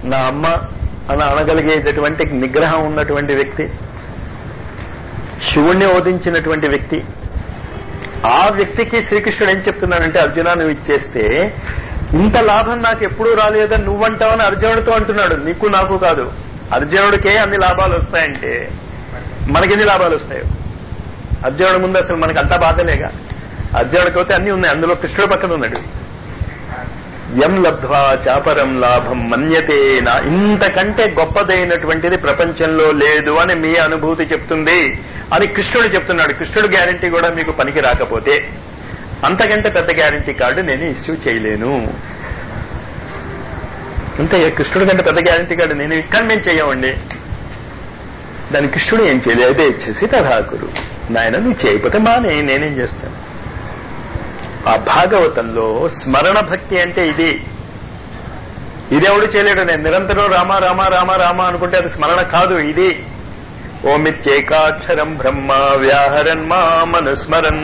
నా అమ్మ అని అనగలిగేటటువంటి నిగ్రహం ఉన్నటువంటి వ్యక్తి శివుణ్ణి ఓదించినటువంటి వ్యక్తి ఆ వ్యక్తికి శ్రీకృష్ణుడు ఏం చెప్తున్నాడంటే అర్జున నువ్వు ఇచ్చేస్తే ఇంత లాభం నాకు ఎప్పుడూ రాలేదని నువ్వంటావని అర్జునుడితో అంటున్నాడు నీకు నాకు కాదు అర్జునుడికే అన్ని లాభాలు వస్తాయంటే మనకెన్ని లాభాలు వస్తాయో అర్జునుడి ముందు అసలు మనకి అంతా బాధలేగా అర్జునుడికి అయితే అన్ని ఉన్నాయి అందులో కృష్ణుడు పక్కన ఉన్నాడు ఎం లబ్ధ్వా చాపరం లాభం మన్యతే నా ఇంతకంటే గొప్పదైనటువంటిది ప్రపంచంలో లేదు అని మీ అనుభూతి చెప్తుంది అని కృష్ణుడు చెప్తున్నాడు కృష్ణుడు గ్యారంటీ కూడా మీకు పనికి రాకపోతే అంతకంటే పెద్ద గ్యారంటీ కార్డు నేను ఇష్యూ చేయలేను అంతే కృష్ణుడి కంటే పెద్ద గ్యారంటీ కార్డు నేను ఇక్కడ మేము చెయ్యమండి దాని కృష్ణుడు ఏం చేయలేదు అయితే ఇచ్చేసి తథాకురు నాయన నువ్వు చేయకపోతే మానే నేనేం చేస్తాను ఆ భాగవతంలో స్మరణ భక్తి అంటే ఇది ఇదెవడు చేయలేడు నేను నిరంతరం రామ రామ రామ రామ అనుకుంటే అది స్మరణ కాదు ఇది ఓమిత్యేకాక్షరం బ్రహ్మ వ్యాహరన్ మామనుస్మరన్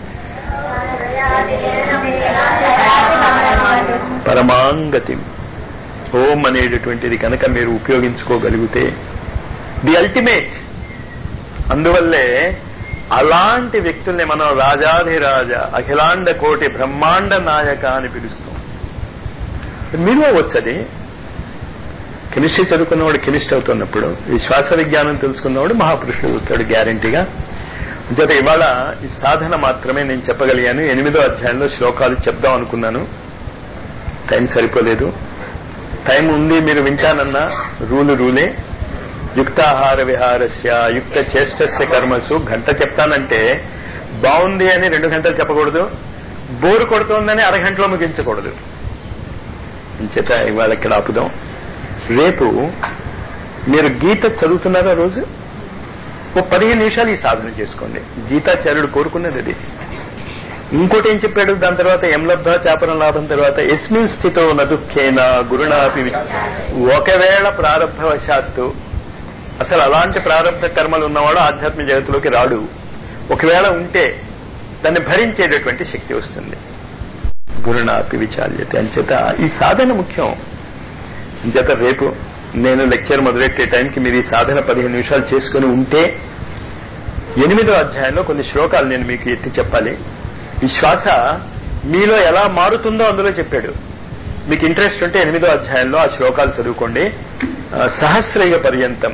పరమాంగతి ఓం అనేటటువంటిది కనుక మీరు ఉపయోగించుకోగలిగితే ది అల్టిమేట్ అందువల్లే అలాంటి వ్యక్తుల్ని మనం రాజాధిరాజ అఖిలాండ కోటి బ్రహ్మాండ నాయక అని పిలుస్తాం మీరు అవ్వచ్చు అది కెమిస్ట్రీ చదువుకున్నవాడు కెమిస్ట్ అవుతున్నప్పుడు ఈ శ్వాస విజ్ఞానం తెలుసుకున్నవాడు మహాపురుషుడు అవుతాడు గ్యారంటీగా జత ఇవాళ ఈ సాధన మాత్రమే నేను చెప్పగలిగాను ఎనిమిదో అధ్యాయంలో శ్లోకాలు చెప్దాం అనుకున్నాను టైం సరిపోలేదు టైం ఉంది మీరు వింటానన్నా రూలు రూలే యుక్తాహార విహారస్య యుక్త చేష్టస్య కర్మసు గంట చెప్తానంటే బాగుంది అని రెండు గంటలు చెప్పకూడదు బోరు కొడుతోందని అరగంటలో ముగించకూడదు చేత ఇవాళ ఇక్కడ ఆపుదాం రేపు మీరు గీత చదువుతున్నారా రోజు ఓ పదిహేను నిమిషాలు ఈ సాధన చేసుకోండి గీతాచార్యుడు కోరుకున్నది అది ఇంకోటి ఏం చెప్పాడు దాని తర్వాత ఎం లబ్ధ చాపరం లాభం తర్వాత ఎస్మిన్ స్థితో నదుఃఖేన గురుణాపి ఒకవేళ ప్రారంభవశాత్తు అసలు అలాంటి ప్రారంభ కర్మలు ఉన్నవాడు ఆధ్యాత్మిక జగత్తులోకి రాడు ఒకవేళ ఉంటే దాన్ని భరించేటటువంటి శక్తి వస్తుంది గురుణాపి విచాల్యత అంచేత ఈ సాధన ముఖ్యం అంచేత రేపు నేను లెక్చర్ మొదలెట్టే టైంకి మీరు ఈ సాధన పదిహేను నిమిషాలు చేసుకుని ఉంటే ఎనిమిదో అధ్యాయంలో కొన్ని శ్లోకాలు నేను మీకు ఎత్తి చెప్పాలి ఈ శ్వాస మీలో ఎలా మారుతుందో అందులో చెప్పాడు మీకు ఇంట్రెస్ట్ ఉంటే ఎనిమిదో అధ్యాయంలో ఆ శ్లోకాలు చదువుకోండి సహస్రయుగ పర్యంతం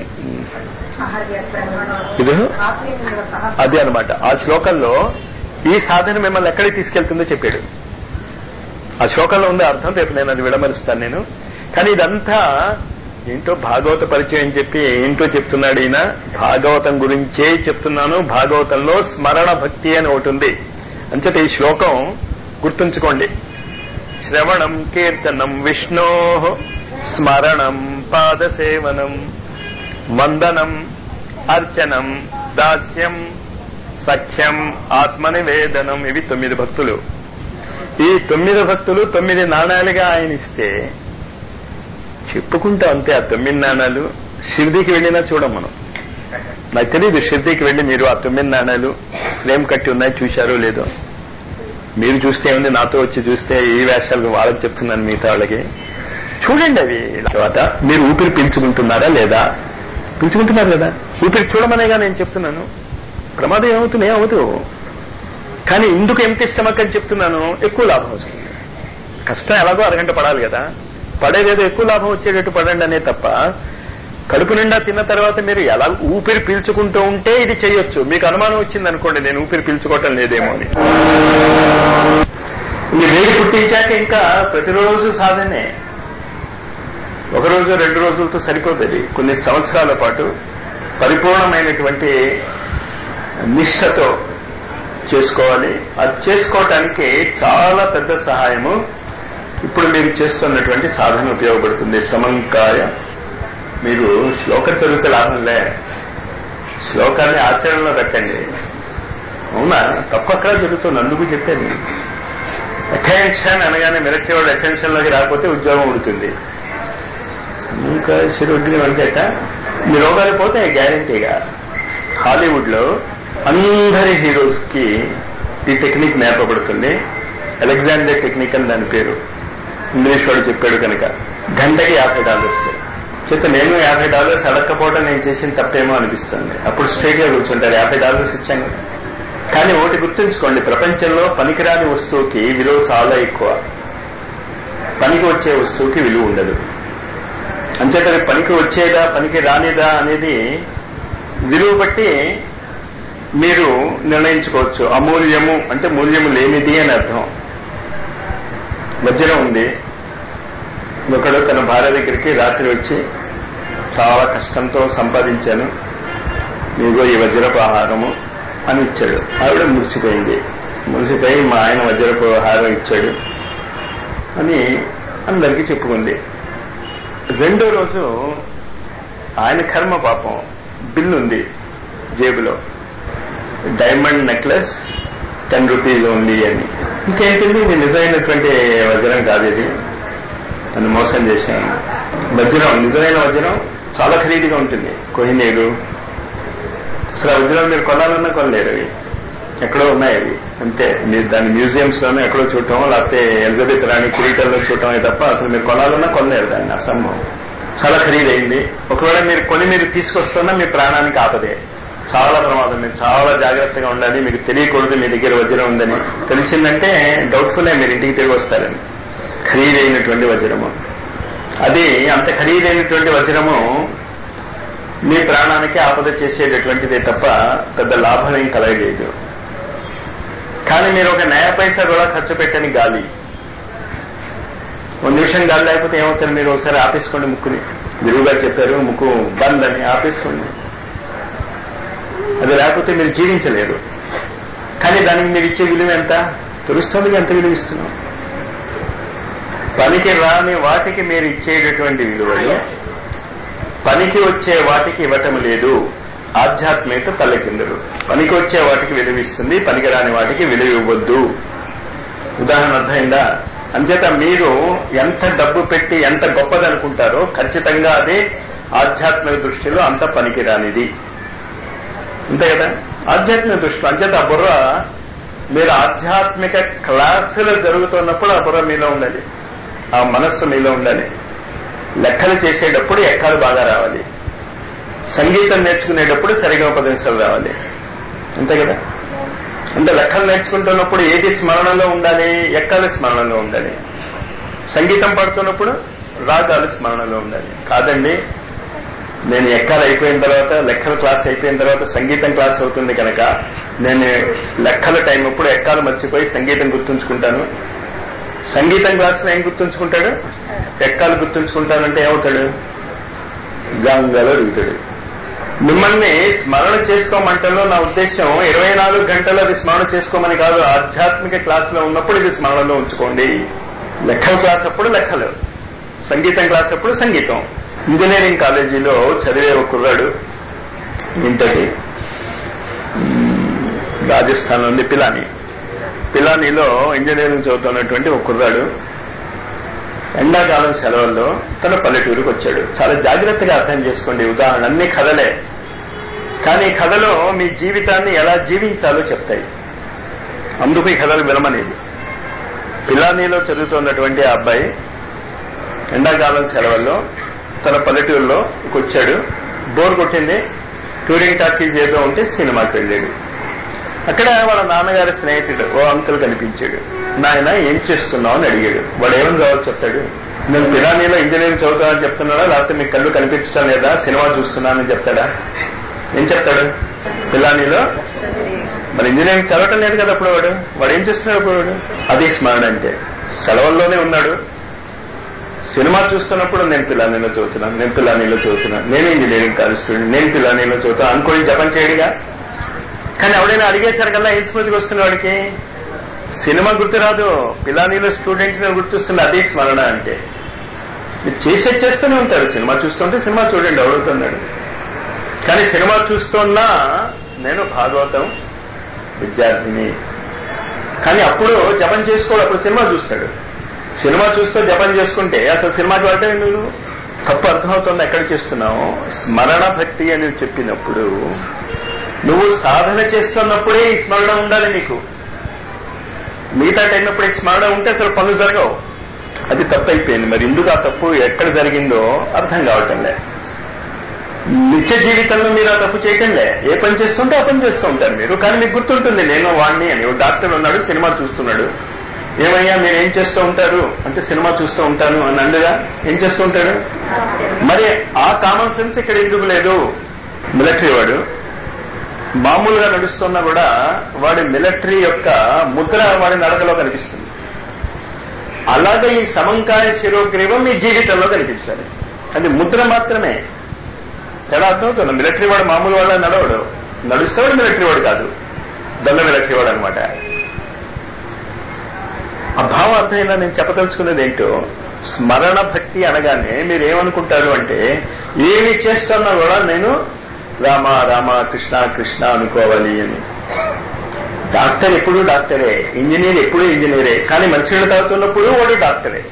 ఇది అది అనమాట ఆ శ్లోకంలో ఈ సాధన మిమ్మల్ని ఎక్కడికి తీసుకెళ్తుందో చెప్పాడు ఆ శ్లోకంలో ఉండే అర్థం రేపు నేను అది విడమరుస్తాను నేను కానీ ఇదంతా ఏంటో భాగవత పరిచయం అని చెప్పి ఏంటో చెప్తున్నాడు ఈయన భాగవతం గురించే చెప్తున్నాను భాగవతంలో స్మరణ భక్తి అని ఒకటి ఉంది అంచేత ఈ శ్లోకం గుర్తుంచుకోండి శ్రవణం కీర్తనం విష్ణో స్మరణం పాదసేవనం వందనం అర్చనం దాస్యం సఖ్యం ఆత్మనివేదనం ఇవి తొమ్మిది భక్తులు ఈ తొమ్మిది భక్తులు తొమ్మిది నాణాలుగా ఆయన ఇస్తే చెప్పుకుంటా అంతే ఆ తొమ్మిది నాణాలు షిర్దీకి వెళ్ళినా చూడం మనం నాకు తెలియదు షిర్దీకి వెళ్ళి మీరు ఆ తొమ్మిది నాణాలు ఫ్రేమ్ కట్టి ఉన్నాయి చూశారో లేదో మీరు చూస్తే ఉంది నాతో వచ్చి చూస్తే ఈ వేషాలు వాళ్ళకి చెప్తున్నాను మిగతా వాళ్ళకి చూడండి అవి తర్వాత మీరు ఊపిరి పీల్చుకుంటున్నారా లేదా పీల్చుకుంటున్నారు కదా ఊపిరి చూడమనేగా నేను చెప్తున్నాను ప్రమాదం ఏమవుతుంది ఏమవుతూ కానీ ఇందుకు ఎంత ఇష్టమక్క అని చెప్తున్నాను ఎక్కువ లాభం వస్తుంది కష్టం ఎలాగో అరగంట పడాలి కదా పడేదేదో ఎక్కువ లాభం వచ్చేటట్టు పడండి అనే తప్ప కడుపు నిండా తిన్న తర్వాత మీరు ఎలా ఊపిరి పీల్చుకుంటూ ఉంటే ఇది చేయొచ్చు మీకు అనుమానం వచ్చింది అనుకోండి నేను ఊపిరి పీల్చుకోవటం లేదేమో అని ఈ వేడి పుట్టించాక ఇంకా ప్రతిరోజు సాధనే ఒక రోజు రెండు రోజులతో సరిపోతుంది కొన్ని సంవత్సరాల పాటు పరిపూర్ణమైనటువంటి నిష్ఠతో చేసుకోవాలి అది చేసుకోవటానికి చాలా పెద్ద సహాయము ఇప్పుడు మీరు చేస్తున్నటువంటి సాధన ఉపయోగపడుతుంది సమంకాయ మీరు శ్లోకం చదివితే లాభంలే శ్లోకాన్ని ఆచరణలో పెట్టండి అవునా తప్పు అక్కడ జరుగుతుంది అందుకు చెప్పాను అటెన్షన్ అనగానే మిలిటరీ వాడు అటెన్షన్ లోకి రాకపోతే ఉద్యోగం ఉడుతుంది ఇంకా శిరొడ్డిని వంచేట మీ రోగాలు పోతాయి గ్యారంటీగా హాలీవుడ్ లో అందరి హీరోస్ కి ఈ టెక్నిక్ నేర్పబడుతుంది అలెగ్జాండర్ టెక్నిక్ అని దాని పేరు ఇంగ్లీష్ వాడు చెప్పాడు కనుక గంటకి యాభై డాలర్స్ చేత నేను యాభై డాలర్స్ అడగకపోవడం నేను చేసిన తప్పేమో అనిపిస్తుంది అప్పుడు స్ట్రైట్ గా కూర్చుంటారు యాభై డాలర్స్ ఇచ్చాను కదా. కానీ ఒకటి గుర్తుంచుకోండి ప్రపంచంలో పనికిరాని వస్తువుకి విలువ చాలా ఎక్కువ పనికి వచ్చే వస్తువుకి విలువ ఉండదు అంచేత అది పనికి వచ్చేదా పనికి రానిదా అనేది విలువ బట్టి మీరు నిర్ణయించుకోవచ్చు అమూల్యము అంటే మూల్యము లేనిది అని అర్థం వజ్రం ఉంది ఒకడు తన భార్య దగ్గరికి రాత్రి వచ్చి చాలా కష్టంతో సంపాదించాను ఇదిగో ఈ వజ్రపు ఆహారము అని ఇచ్చాడు ఆవిడ మురిసిపోయింది మురిసిపోయి మా ఆయన వజ్రపు ఆహారం ఇచ్చాడు అని అందరికీ చెప్పుకుంది రెండో రోజు ఆయన కర్మ పాపం బిల్లు ఉంది జేబులో diamond necklace ten rupees only అని ఇంకేంటిది ఇది నిజమైనటువంటి వజ్రం కాదు ఇది తను మోసం చేశాను వజ్రం నిజమైన వజ్రం చాలా ఖరీదుగా ఉంటుంది కోహినీరు అసలు ఆ వజ్రాలు మీరు కొనాలన్నా కొనలేరు అవి ఎక్కడో ఉన్నాయి అవి అంతే మీరు దాని మ్యూజియంస్ లోనే ఎక్కడో చూడటం లేకపోతే ఎలిజబెత్ రాణి కిరీటంలో చూడటమే తప్ప అసలు మీరు కొనాలన్నా కొనలేరు దాన్ని అసంభవం చాలా ఖరీదైంది ఒకవేళ మీరు కొని మీరు తీసుకొస్తున్నా మీ ప్రాణానికి ఆపదే చాలా ప్రమాదం మీరు చాలా జాగ్రత్తగా ఉండాలి మీకు తెలియకూడదు మీ దగ్గర వజ్రం ఉందని తెలిసిందంటే డౌట్ఫుల్లే మీరు ఇంటికి తిరిగి వస్తారని ఖరీదైనటువంటి వజ్రము అది అంత ఖరీదైనటువంటి వజ్రము మీ ప్రాణానికి ఆపద చేసేటటువంటిదే తప్ప పెద్ద లాభం ఏం కలగలేదు కానీ మీరు ఒక నయ పైసా కూడా ఖర్చు పెట్టని గాలి ఒక నిమిషం గాలి లేకపోతే ఏమవుతారు మీరు ఒకసారి ఆపేసుకోండి ముక్కుని గురువుగా చెప్పారు ముక్కు బంద్ అని ఆపేసుకోండి అది లేకపోతే మీరు జీవించలేరు కానీ దానికి మీరు ఇచ్చే విలువ ఎంత తెలుస్తుంది ఎంత విలువ ఇస్తున్నాం పనికి రాని వాటికి మీరు ఇచ్చేటటువంటి విలువలు పనికి వచ్చే వాటికి ఇవ్వటం లేదు ఆధ్యాత్మికత తల్లకిందరు పనికి వచ్చే వాటికి విలువ ఇస్తుంది పనికి రాని వాటికి విలువ ఇవ్వద్దు ఉదాహరణ అర్థమైందా అంచేత మీరు ఎంత డబ్బు పెట్టి ఎంత గొప్పదనుకుంటారో ఖచ్చితంగా అది ఆధ్యాత్మిక దృష్టిలో అంత పనికిరానిది అంతే కదా ఆధ్యాత్మిక దృష్టిలో అంచేత ఆ బుర్ర మీరు ఆధ్యాత్మిక క్లాసులు జరుగుతున్నప్పుడు ఆ బుర్ర మీలో ఉండాలి ఆ మనస్సు మీలో ఉండాలి లెక్కలు చేసేటప్పుడు ఎక్కాలు బాగా రావాలి సంగీతం నేర్చుకునేటప్పుడు సరిగా ఉపదేశాలు రావాలి అంతే కదా అంటే లెక్కలు నేర్చుకుంటున్నప్పుడు ఏది స్మరణలో ఉండాలి ఎక్కాలు స్మరణలో ఉండాలి సంగీతం పాడుతున్నప్పుడు రాగాలు స్మరణలో ఉండాలి కాదండి నేను ఎక్కాలు అయిపోయిన తర్వాత లెక్కల క్లాస్ అయిపోయిన తర్వాత సంగీతం క్లాస్ అవుతుంది కనుక నేను లెక్కల టైం అప్పుడు ఎక్కాలు మర్చిపోయి సంగీతం గుర్తుంచుకుంటాను సంగీతం క్లాసులో ఏం గుర్తుంచుకుంటాడు ఎక్కాలు గుర్తుంచుకుంటానంటే ఏమవుతాడు గంగలో దిగుతాడు మిమ్మల్ని స్మరణ చేసుకోమంటలో నా ఉద్దేశం ఇరవై నాలుగు గంటలు అది స్మరణ చేసుకోమని కాదు ఆధ్యాత్మిక క్లాసులో ఉన్నప్పుడు ఇది స్మరణలో ఉంచుకోండి లెక్కల క్లాస్ అప్పుడు లెక్కలు సంగీతం క్లాస్ అప్పుడు సంగీతం ఇంజనీరింగ్ కాలేజీలో చదివే ఒక కుర్రాడు ఇంతటి రాజస్థాన్ ఉంది పిలాని పిలానీలో ఇంజనీరింగ్ చదువుతున్నటువంటి ఒక కుర్రాడు ఎండాకాలం సెలవుల్లో తన పల్లెటూరుకు వచ్చాడు చాలా జాగ్రత్తగా అర్థం చేసుకోండి ఉదాహరణ అన్ని కథలే కానీ కథలో మీ జీవితాన్ని ఎలా జీవించాలో చెప్తాయి అందుకు ఈ కథలు వినమనేది పిలానీలో చదువుతున్నటువంటి ఆ అబ్బాయి ఎండాకాలం సెలవుల్లో తన పల్లెటూరులో వచ్చాడు బోర్ కొట్టింది టూరింగ్ టాకీస్ ఏదో ఉంటే సినిమాకి వెళ్ళాడు అక్కడ వాళ్ళ నాన్నగారి స్నేహితుడు ఓ అంకుల్ కనిపించాడు నాయన ఏం చేస్తున్నావు అని అడిగాడు వాడు ఏమని జవాబు చెప్తాడు నేను పిలానీలో ఇంజనీరింగ్ చదువుతానని చెప్తున్నాడా లేకపోతే మీకు కళ్ళు కనిపించడం లేదా సినిమా చూస్తున్నానని చెప్తాడా ఏం చెప్తాడు పిలానీలో మరి ఇంజనీరింగ్ చదవటం లేదు కదా అప్పుడు వాడు వాడు ఏం చేస్తున్నాడు అప్పుడు వాడు అది స్మరణ అంటే సెలవుల్లోనే ఉన్నాడు సినిమా చూస్తున్నప్పుడు నేను పిలానీలో చదువుతున్నాను నేను పిలానీలో చదువుతున్నాను నేను ఇంజనీరింగ్ కాలేజ్ స్టూడెంట్ నేను పిలానీలో చదువుతాను అనుకోని జపం చేయడిగా కానీ ఎవడైనా అడిగేసరికల్లా ఏం స్మృతికి వస్తుంది వాడికి సినిమా గుర్తురాదు పిలానీలో స్టూడెంట్ గుర్తొస్తుంది అదే స్మరణ అంటే మీరు చేసే చేస్తూనే ఉంటారు సినిమా చూస్తుంటే సినిమా చూడండి ఎవడుతున్నాడు కానీ సినిమా చూస్తున్నా నేను భాగవతం విద్యార్థిని కానీ అప్పుడు జపం చేసుకోడు అప్పుడు సినిమా చూస్తాడు సినిమా చూస్తూ జపం చేసుకుంటే అసలు సినిమాకి వెళ్ళటం నువ్వు తప్పు అర్థమవుతుంది ఎక్కడ చేస్తున్నావు స్మరణ భక్తి అని చెప్పినప్పుడు నువ్వు సాధన చేస్తున్నప్పుడే ఈ స్మరణ ఉండాలి నీకు మిగతా టైం అప్పుడు ఈ స్మరణ ఉంటే అసలు పనులు జరగవు అది తప్పు అయిపోయింది మరి ఎందుకు ఆ తప్పు ఎక్కడ జరిగిందో అర్థం కావటం లే నిత్య జీవితంలో మీరు ఆ తప్పు చేయటంలే ఏ పని చేస్తుంటే ఆ పని చేస్తూ ఉంటారు మీరు కానీ మీకు గుర్తుంటుంది నేను వాడిని అని ఓ డాక్టర్ ఉన్నాడు సినిమా చూస్తున్నాడు ఏమయ్యా మీరు ఏం చేస్తూ ఉంటారు అంటే సినిమా చూస్తూ ఉంటాను అని అండుగా ఏం చేస్తూ ఉంటాడు మరి ఆ కామన్ సెన్స్ ఇక్కడ ఎందుకు లేదు మిలిటరీ వాడు మామూలుగా నడుస్తున్నా కూడా వాడి మిలిటరీ యొక్క ముద్ర వాడి నడకలో కనిపిస్తుంది అలాగే ఈ సమంకాయ శిరోగ్రీవం మీ జీవితంలో కనిపించాలి అది ముద్ర మాత్రమే చాలా అర్థమవుతుంది మిలిటరీ వాడు మామూలు వాళ్ళ నడవడు నడుస్తే వాడు మిలిటరీ వాడు కాదు దొంగ మిలిటరీ వాడు అనమాట ఆ భావం అర్థమైనా నేను చెప్పదలుచుకున్నది ఏంటో స్మరణ భక్తి అనగానే మీరు ఏమనుకుంటారు అంటే ఏమి చేస్తున్నా కూడా నేను రామ రామ కృష్ణ కృష్ణ అనుకోవాలి అని డాక్టర్ ఎప్పుడు డాక్టరే ఇంజనీర్ ఎప్పుడు ఇంజనీరే కానీ మంచినీళ్ళు తాగుతున్నప్పుడు వాడు డాక్టరే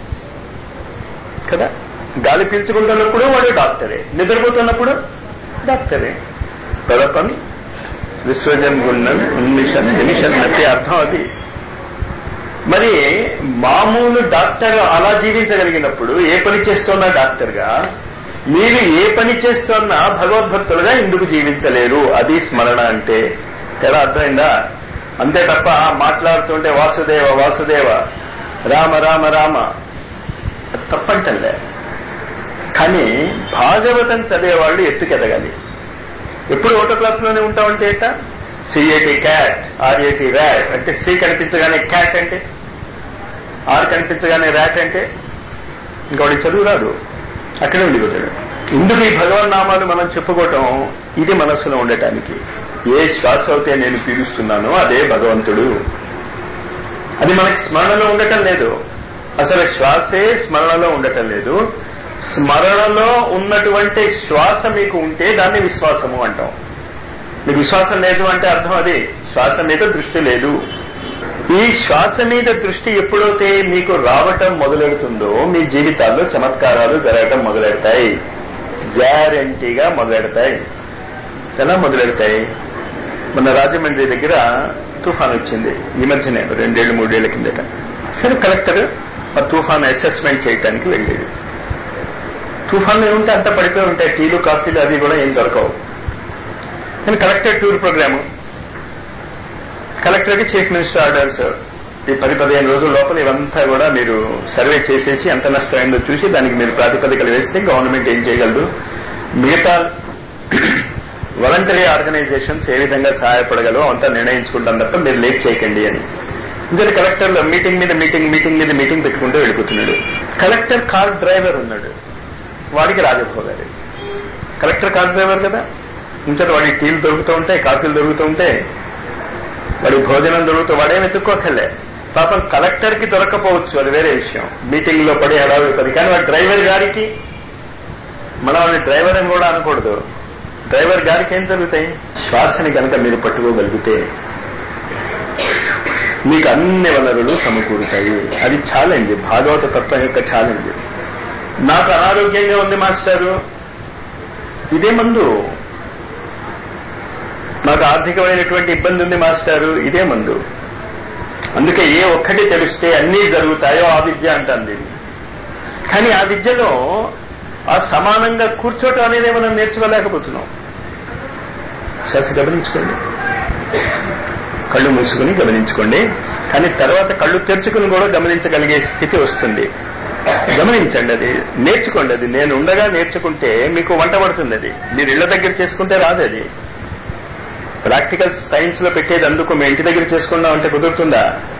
కదా గాలి పీల్చుకుంటున్నప్పుడు వాడు డాక్టరే నిద్రపోతున్నప్పుడు డాక్టరే పెదపన్ విశ్వజన్ గుండన్ ఉన్మిషన్ నిమిషన్ అంటే అర్థం అది మరి మామూలు డాక్టర్ అలా జీవించగలిగినప్పుడు ఏ పని చేస్తున్నా డాక్టర్గా మీరు ఏ పని చేస్తున్నా భగవద్భక్తులుగా ఎందుకు జీవించలేరు అది స్మరణ అంటే తేడా అర్థమైందా అంతే తప్ప మాట్లాడుతుంటే వాసుదేవ వాసుదేవ రామ రామ రామ అది తప్పంటలే కానీ భాగవతం చదివేవాళ్ళు ఎత్తుకెదగాలి ఎప్పుడు ఒకటో క్లాసులోనే ఉంటామంటే A T C A T cat R A T rat అంటే సి కనిపించగానే క్యాట్ అంటే ఆర్ కనిపించగానే ర్యాట్ అంటే ఇంకా వాడికి చదువు రాదు అక్కడే ఉండిపోతాడు ఇందుకు ఈ భగవన్ నామాలు మనం చెప్పుకోవటం ఇది మనసులో ఉండటానికి ఏ శ్వాస అయితే నేను పీలుస్తున్నానో అదే భగవంతుడు అది మనకి స్మరణలో ఉండటం లేదు అసలు శ్వాసే స్మరణలో ఉండటం లేదు స్మరణలో ఉన్నటువంటి శ్వాస మీకు ఉంటే దాన్ని విశ్వాసము అంటాం మీకు విశ్వాసం లేదు అంటే అర్థం అది శ్వాస మీద దృష్టి లేదు ఈ శ్వాస మీద దృష్టి ఎప్పుడైతే మీకు రావటం మొదలెడుతుందో మీ జీవితాల్లో చమత్కారాలు జరగటం మొదలెడతాయి గ్యారంటీగా మొదలెడతాయి ఎలా మొదలెడతాయి మన రాజమండ్రి దగ్గర తుఫాన్ వచ్చింది ఈ మధ్యనే రెండేళ్లు మూడేళ్ల కిందట సరే కలెక్టర్ ఆ తుఫాన్ అసెస్మెంట్ చేయడానికి వెళ్ళేది తుఫాన్లు ఏముంటే అంత పడిపోయి ఉంటాయి టీలు కాఫీలు అవి కూడా ఏం దొరకవు కానీ కలెక్టర్ టూర్ ప్రోగ్రాము కలెక్టర్కి చీఫ్ మినిస్టర్ ఆర్డర్స్ ఈ పది పదిహేను రోజుల లోపల ఇవంతా కూడా మీరు సర్వే చేసేసి ఎంత నష్టమైందో చూసి దానికి మీరు ప్రాతిపదికలు వేస్తే గవర్నమెంట్ ఏం చేయగలదు మిగతా వాలంటరీ ఆర్గనైజేషన్స్ ఏ విధంగా సహాయపడగలవో అంతా నిర్ణయించుకుంటాం తప్ప మీరు లేట్ చేయకండి అని ఇంజర్ కలెక్టర్లో మీటింగ్ మీద మీటింగ్ మీటింగ్ మీద మీటింగ్ పెట్టుకుంటూ వెళ్ళిపోతున్నాడు కలెక్టర్ కార్ డ్రైవర్ ఉన్నాడు వాడికి రాజభోగాలి కలెక్టర్ కార్ డ్రైవర్ కదా ఇంచట వాడికి టీలు దొరుకుతూ ఉంటాయి కాఫీలు దొరుకుతూ ఉంటాయి వాడి భోజనం దొరుకుతూ వాడేం ఎత్తుక్కోకలే పాపం కలెక్టర్ కి దొరకపోవచ్చు అది వేరే విషయం మీటింగ్ లో పడి హడావిడి పది కానీ వాడి డ్రైవర్ గారికి మనం వాడిని డ్రైవర్ అని కూడా అనకూడదు డ్రైవర్ గారికి ఏం జరుగుతాయి శ్వాసని కనుక మీరు పట్టుకోగలిగితే మీకు అన్ని వనరులు సమకూరుతాయి అది ఛాలెంజ్ భాగవత తత్వం యొక్క ఛాలెంజ్ నాకు అనారోగ్యంగా ఉంది మాస్టారు ఇదే మందు నాకు ఆర్థికమైనటువంటి ఇబ్బంది ఉంది మాస్టారు ఇదే మందు అందుకే ఏ ఒక్కటి తెలిస్తే అన్నీ జరుగుతాయో ఆ విద్య అంటాను దీన్ని కానీ ఆ విద్యలో ఆ సమానంగా కూర్చోటం అనేది మనం నేర్చుకోలేకపోతున్నాం శ్వాస గమనించుకోండి కళ్ళు మూసుకుని గమనించుకోండి కానీ తర్వాత కళ్ళు తెరుచుకుని కూడా గమనించగలిగే స్థితి వస్తుంది గమనించండి అది నేర్చుకోండి అది నేను ఉండగా నేర్చుకుంటే మీకు వంట పడుతుంది అది మీరు ఇళ్ల దగ్గర చేసుకుంటే రాదు అది ప్రాక్టికల్ సైన్స్ లో పెట్టేది అందుకు మీ ఇంటి దగ్గర చేసుకున్నాం అంటే కుదురుతుందా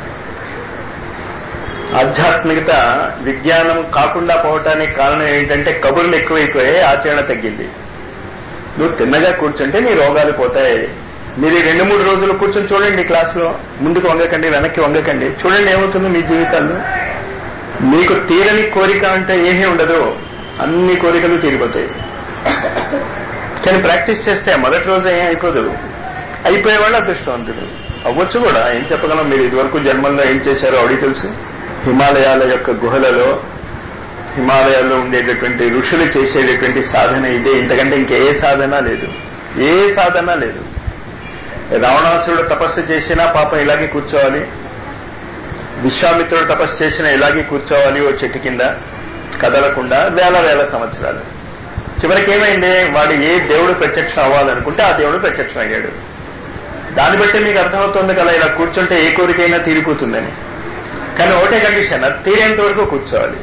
ఆధ్యాత్మికత విజ్ఞానం కాకుండా పోవటానికి కారణం ఏంటంటే కబుర్లు ఎక్కువైపోయాయి ఆచరణ తగ్గింది నువ్వు తిన్నగా కూర్చుంటే నీ రోగాలు పోతాయి మీరు ఈ రెండు మూడు రోజులు కూర్చొని చూడండి క్లాసులో ముందుకు వంగకండి వెనక్కి వంగకండి చూడండి ఏమవుతుందో మీ జీవితాల్లో మీకు తీరని కోరిక అంటే ఏమీ ఉండదు అన్ని కోరికలు తీరిపోతాయి కానీ ప్రాక్టీస్ చేస్తే మొదటి రోజు ఏం అయిపోదు అయిపోయే వాళ్ళు అదృష్టవంతుడు అవ్వచ్చు కూడా ఏం చెప్పగలం మీరు ఇదివరకు జన్మల్లో ఏం చేశారో అడిగి తెలుసు హిమాలయాల యొక్క గుహలలో హిమాలయాల్లో ఉండేటటువంటి ఋషులు చేసేటటువంటి సాధన ఇదే ఇంతకంటే ఇంకే సాధన లేదు ఏ సాధన లేదు రావణాసురుడు తపస్సు చేసినా పాపం ఇలాగే కూర్చోవాలి విశ్వామిత్రుడు తపస్సు చేసిన ఇలాగే కూర్చోవాలి ఓ చెట్టు కింద కదలకుండా వేల వేల సంవత్సరాలు చివరికి ఏమైంది వాడు ఏ దేవుడు ప్రత్యక్షం అవ్వాలనుకుంటే ఆ దేవుడు ప్రత్యక్షం అయ్యాడు దాన్ని బట్టి మీకు అర్థమవుతుంది కదా ఇలా కూర్చుంటే ఏ కోరికైనా తీరిపోతుందని కానీ ఒకటే కండిషన్ అది తీరేంత వరకు కూర్చోవాలి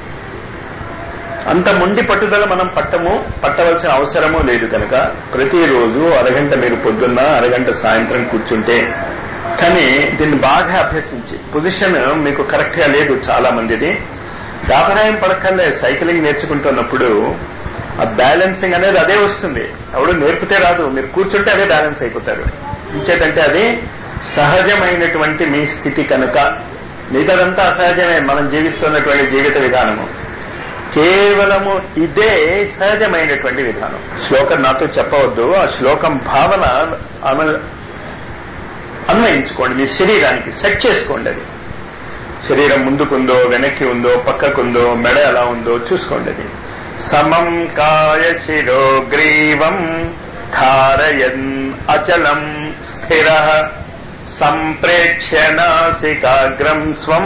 అంత మొండి పట్టుదల మనం పట్టము పట్టవలసిన అవసరము లేదు కనుక ప్రతిరోజు అరగంట మీరు పొద్దున్న అరగంట సాయంత్రం కూర్చుంటే కానీ దీన్ని బాగా అభ్యసించి పొజిషన్ మీకు కరెక్ట్ గా లేదు చాలా మందిది వ్యాపారాయం పడక్కర్లే సైక్లింగ్ నేర్చుకుంటున్నప్పుడు ఆ బ్యాలెన్సింగ్ అనేది అదే వస్తుంది ఎవడు నేర్పితే రాదు మీరు కూర్చుంటే అదే బ్యాలెన్స్ అయిపోతారు ఇంచేతంటే అది సహజమైనటువంటి మీ స్థితి కనుక మిగతాదంతా అసహజమే మనం జీవిస్తున్నటువంటి జీవిత విధానము కేవలము ఇదే సహజమైనటువంటి విధానం శ్లోకం నాతో చెప్పవద్దు ఆ శ్లోకం భావన అమ- అన్వయించుకోండి మీ శరీరానికి సెట్ చేసుకోండి అది శరీరం ముందుకుందో వెనక్కి ఉందో పక్కకుందో మెడ ఎలా ఉందో చూసుకోండి అది సమం కాయ శిరో గ్రీవం ధారయన్ అచలం స్థిర సంప్రేక్ష్య నాసికాగ్రం స్వం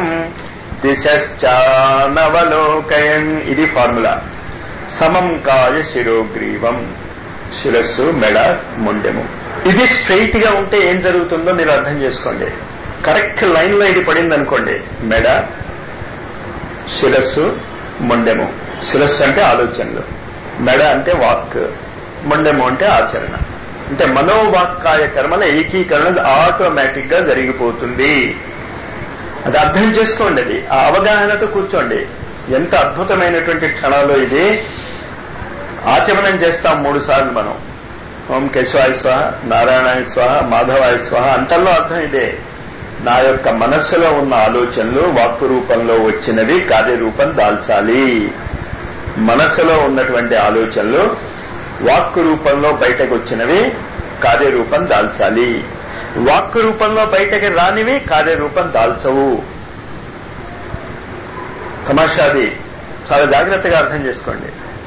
దిశానవలోకయన్ ఇది ఫార్ములా సమం కాయ శిరోగ్రీవం శిరస్సు మెడ మొండెము ఇది స్ట్రైట్ గా ఉంటే ఏం జరుగుతుందో మీరు అర్థం చేసుకోండి కరెక్ట్ లైన్ లో ఇది పడింది అనుకోండి మెడ శిరస్సు మొండెము శిరస్సు అంటే ఆలోచనలు మెడ అంటే వాక్ మొండెము అంటే ఆచరణ అంటే మనోవాక్కాయ కర్మల ఏకీకరణ ఆటోమేటిక్ గా జరిగిపోతుంది అది అర్థం చేసుకోండి అది ఆ అవగాహనతో కూర్చోండి ఎంత అద్భుతమైనటువంటి క్షణాలు ఇది ఆచమనం చేస్తాం మూడు సార్లు మనం ఓం కేశవాయ స్వాహ నారాయణాయ స్వాహ మాధవాయ స్వాహ అంతల్లో అర్థం ఇదే నా యొక్క మనస్సులో ఉన్న ఆలోచనలు వాక్కు రూపంలో వచ్చినవి కార్యరూపం దాల్చాలి మనస్సులో ఉన్నటువంటి ఆలోచనలు వాక్కు రూపంలో బయటకు వచ్చినవి కార్యరూపం దాల్చాలి వాక్కు రూపంలో బయటకి రానివి కార్యరూపం దాల్చవు తమాషాది చాలా జాగ్రత్తగా అర్థం చేసుకోండి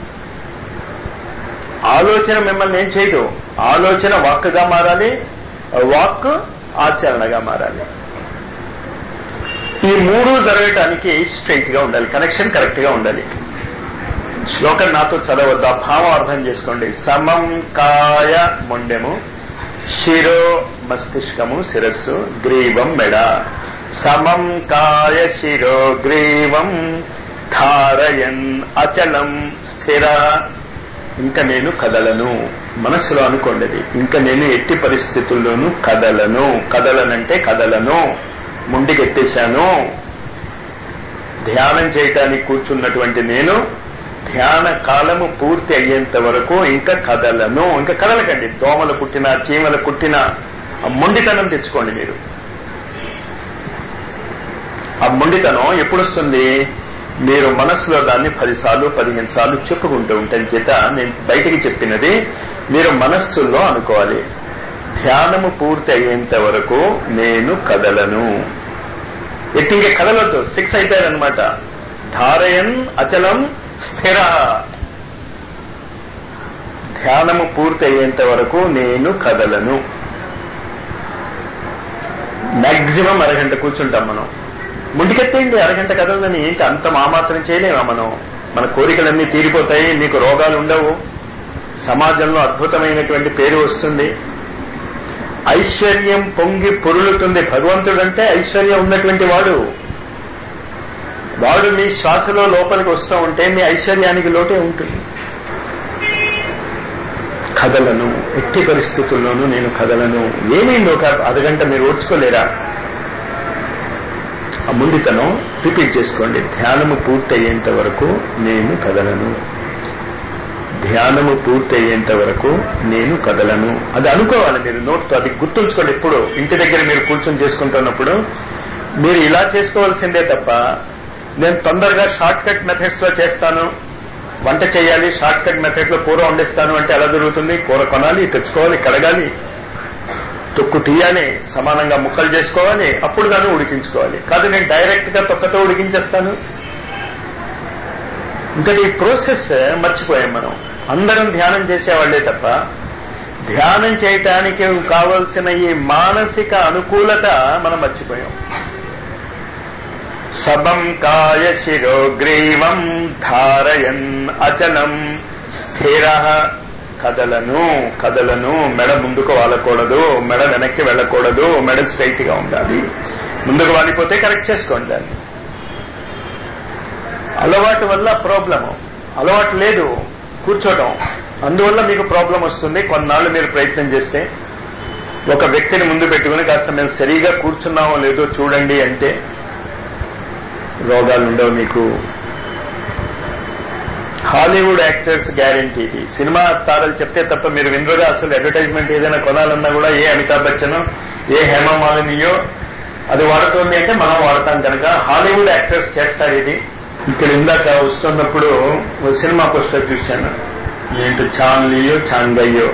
ఆలోచన మిమ్మల్ని ఏం చేయదు ఆలోచన వాక్కుగా మారాలి వాక్ ఆచరణగా మారాలి ఈ మూడు జరగటానికి స్ట్రైట్ గా ఉండాలి కనెక్షన్ కరెక్ట్ గా ఉండాలి శ్లోకం నాతో చదవద్దు ఆ భావం అర్థం చేసుకోండి సమం కాయ మొండెము శిరో మస్తిష్కము శిరస్సు గ్రీవం మెడ సమం కాయ శిరో గ్రీవం ధారయన్ అచలం స్థిర ఇంకా నేను కదలను మనస్సులో అనుకోండి అది ఇంకా నేను ఎట్టి పరిస్థితుల్లోనూ కదలను కదలనంటే కదలను ముండికెత్తేశాను ధ్యానం చేయటానికి కూర్చున్నటువంటి నేను ధ్యాన కాలము పూర్తి అయ్యేంత వరకు ఇంకా కదలను ఇంకా కదలకండి దోమలు కుట్టినా చీమలు కుట్టినా ఆ మొండితనం తెచ్చుకోండి మీరు ఆ మొండితనం ఎప్పుడు వస్తుంది మీరు మనసులో దాన్ని పదిసార్లు పదిహేను సార్లు చెప్పుకుంటూ ఉంటాను చేత నేను బయటికి చెప్పినది మీరు మనస్సులో అనుకోవాలి ధ్యానము పూర్తి అయ్యేంత వరకు నేను కదలను ఎట్టి ఇంకా కదలొద్దు ఫిక్స్ అయిపోయారనమాట ధారయన్ అచలం స్థిర ధ్యానము పూర్తి అయ్యేంత వరకు నేను కదలను మాక్సిమం అరగంట కూర్చుంటాం మనం ముందుకెత్తేయండి అరగంట కదలని ఏంటి అంత మామాత్రం చేయలేమా మనం మన కోరికలన్నీ తీరిపోతాయి మీకు రోగాలు ఉండవు సమాజంలో అద్భుతమైనటువంటి పేరు వస్తుంది ఐశ్వర్యం పొంగి పొరులుతుంది భగవంతుడంటే ఐశ్వర్యం ఉన్నటువంటి వాడు వాడు మీ శ్వాసలో లోపలికి వస్తూ ఉంటే మీ ఐశ్వర్యానికి లోటే ఉంటుంది కదలను ఎట్టి పరిస్థితుల్లోనూ నేను కదలను ఏమైంది ఒక అరగంట మీరు ఓర్చుకోలేరా ఆ ముండితనం రిపీట్ చేసుకోండి ధ్యానము పూర్తి అయ్యేంత వరకు నేను కదలను ధ్యానము పూర్తి అయ్యేంత వరకు నేను కదలను అది అనుకోవాలి మీరు నోట్తో అది గుర్తుంచుకోండి ఎప్పుడు ఇంటి దగ్గర మీరు కూర్చొని చేసుకుంటున్నప్పుడు మీరు ఇలా చేసుకోవాల్సిందే తప్ప నేను తొందరగా షార్ట్ కట్ మెథడ్స్ లో చేస్తాను వంట చేయాలి షార్ట్ కట్ మెథడ్ లో కూర వండిస్తాను అంటే ఎలా జరుగుతుంది కూర కొనాలి తెచ్చుకోవాలి కడగాలి తొక్కు తీయాలి సమానంగా ముక్కలు చేసుకోవాలి అప్పుడు దాన్ని ఉడికించుకోవాలి కాదు నేను డైరెక్ట్ గా తొక్కతో ఉడికించేస్తాను ఇంకా ఈ ప్రోసెస్ మర్చిపోయాం మనం అందరం ధ్యానం చేసేవాళ్లే తప్ప ధ్యానం చేయటానికి కావలసిన ఈ మానసిక అనుకూలత మనం మర్చిపోయాం సబం కాయ శిరోగ్రీవం ధారయన్ అచలం స్థిర కదలను కదలను మెడ ముందుకు వాలకూడదు మెడ వెనక్కి వెళ్ళకూడదు మెడ స్ట్రైట్ గా ఉండాలి ముందుకు వాలిపోతే కరెక్ట్ చేసుకోండి దాన్ని అలవాటు వల్ల ప్రాబ్లము అలవాటు లేదు కూర్చోవటం అందువల్ల మీకు ప్రాబ్లం వస్తుంది కొన్నాళ్ళు మీరు ప్రయత్నం చేస్తే ఒక వ్యక్తిని ముందు పెట్టుకుని కాస్త మేము సరిగా కూర్చున్నామో లేదో చూడండి అంటే రోగాలు ఉండవు మీకు హాలీవుడ్ యాక్టర్స్ గ్యారంటీ ఇది సినిమా తారలు చెప్తే తప్ప మీరు వినరుగా అసలు అడ్వర్టైజ్మెంట్ ఏదైనా కొనాలన్నా కూడా ఏ అమితాబ్ బచ్చనో ఏ హేమ మాలినియో అది వాడుతోంది అంటే మనం వాడతాం కనుక హాలీవుడ్ యాక్టర్స్ చేస్తారు ఇది ఇక్కడ ఇందాక వస్తున్నప్పుడు ఓ సినిమా పోస్టర్ చూశాను ఏంటో చాన్లియో చాంగయ్యో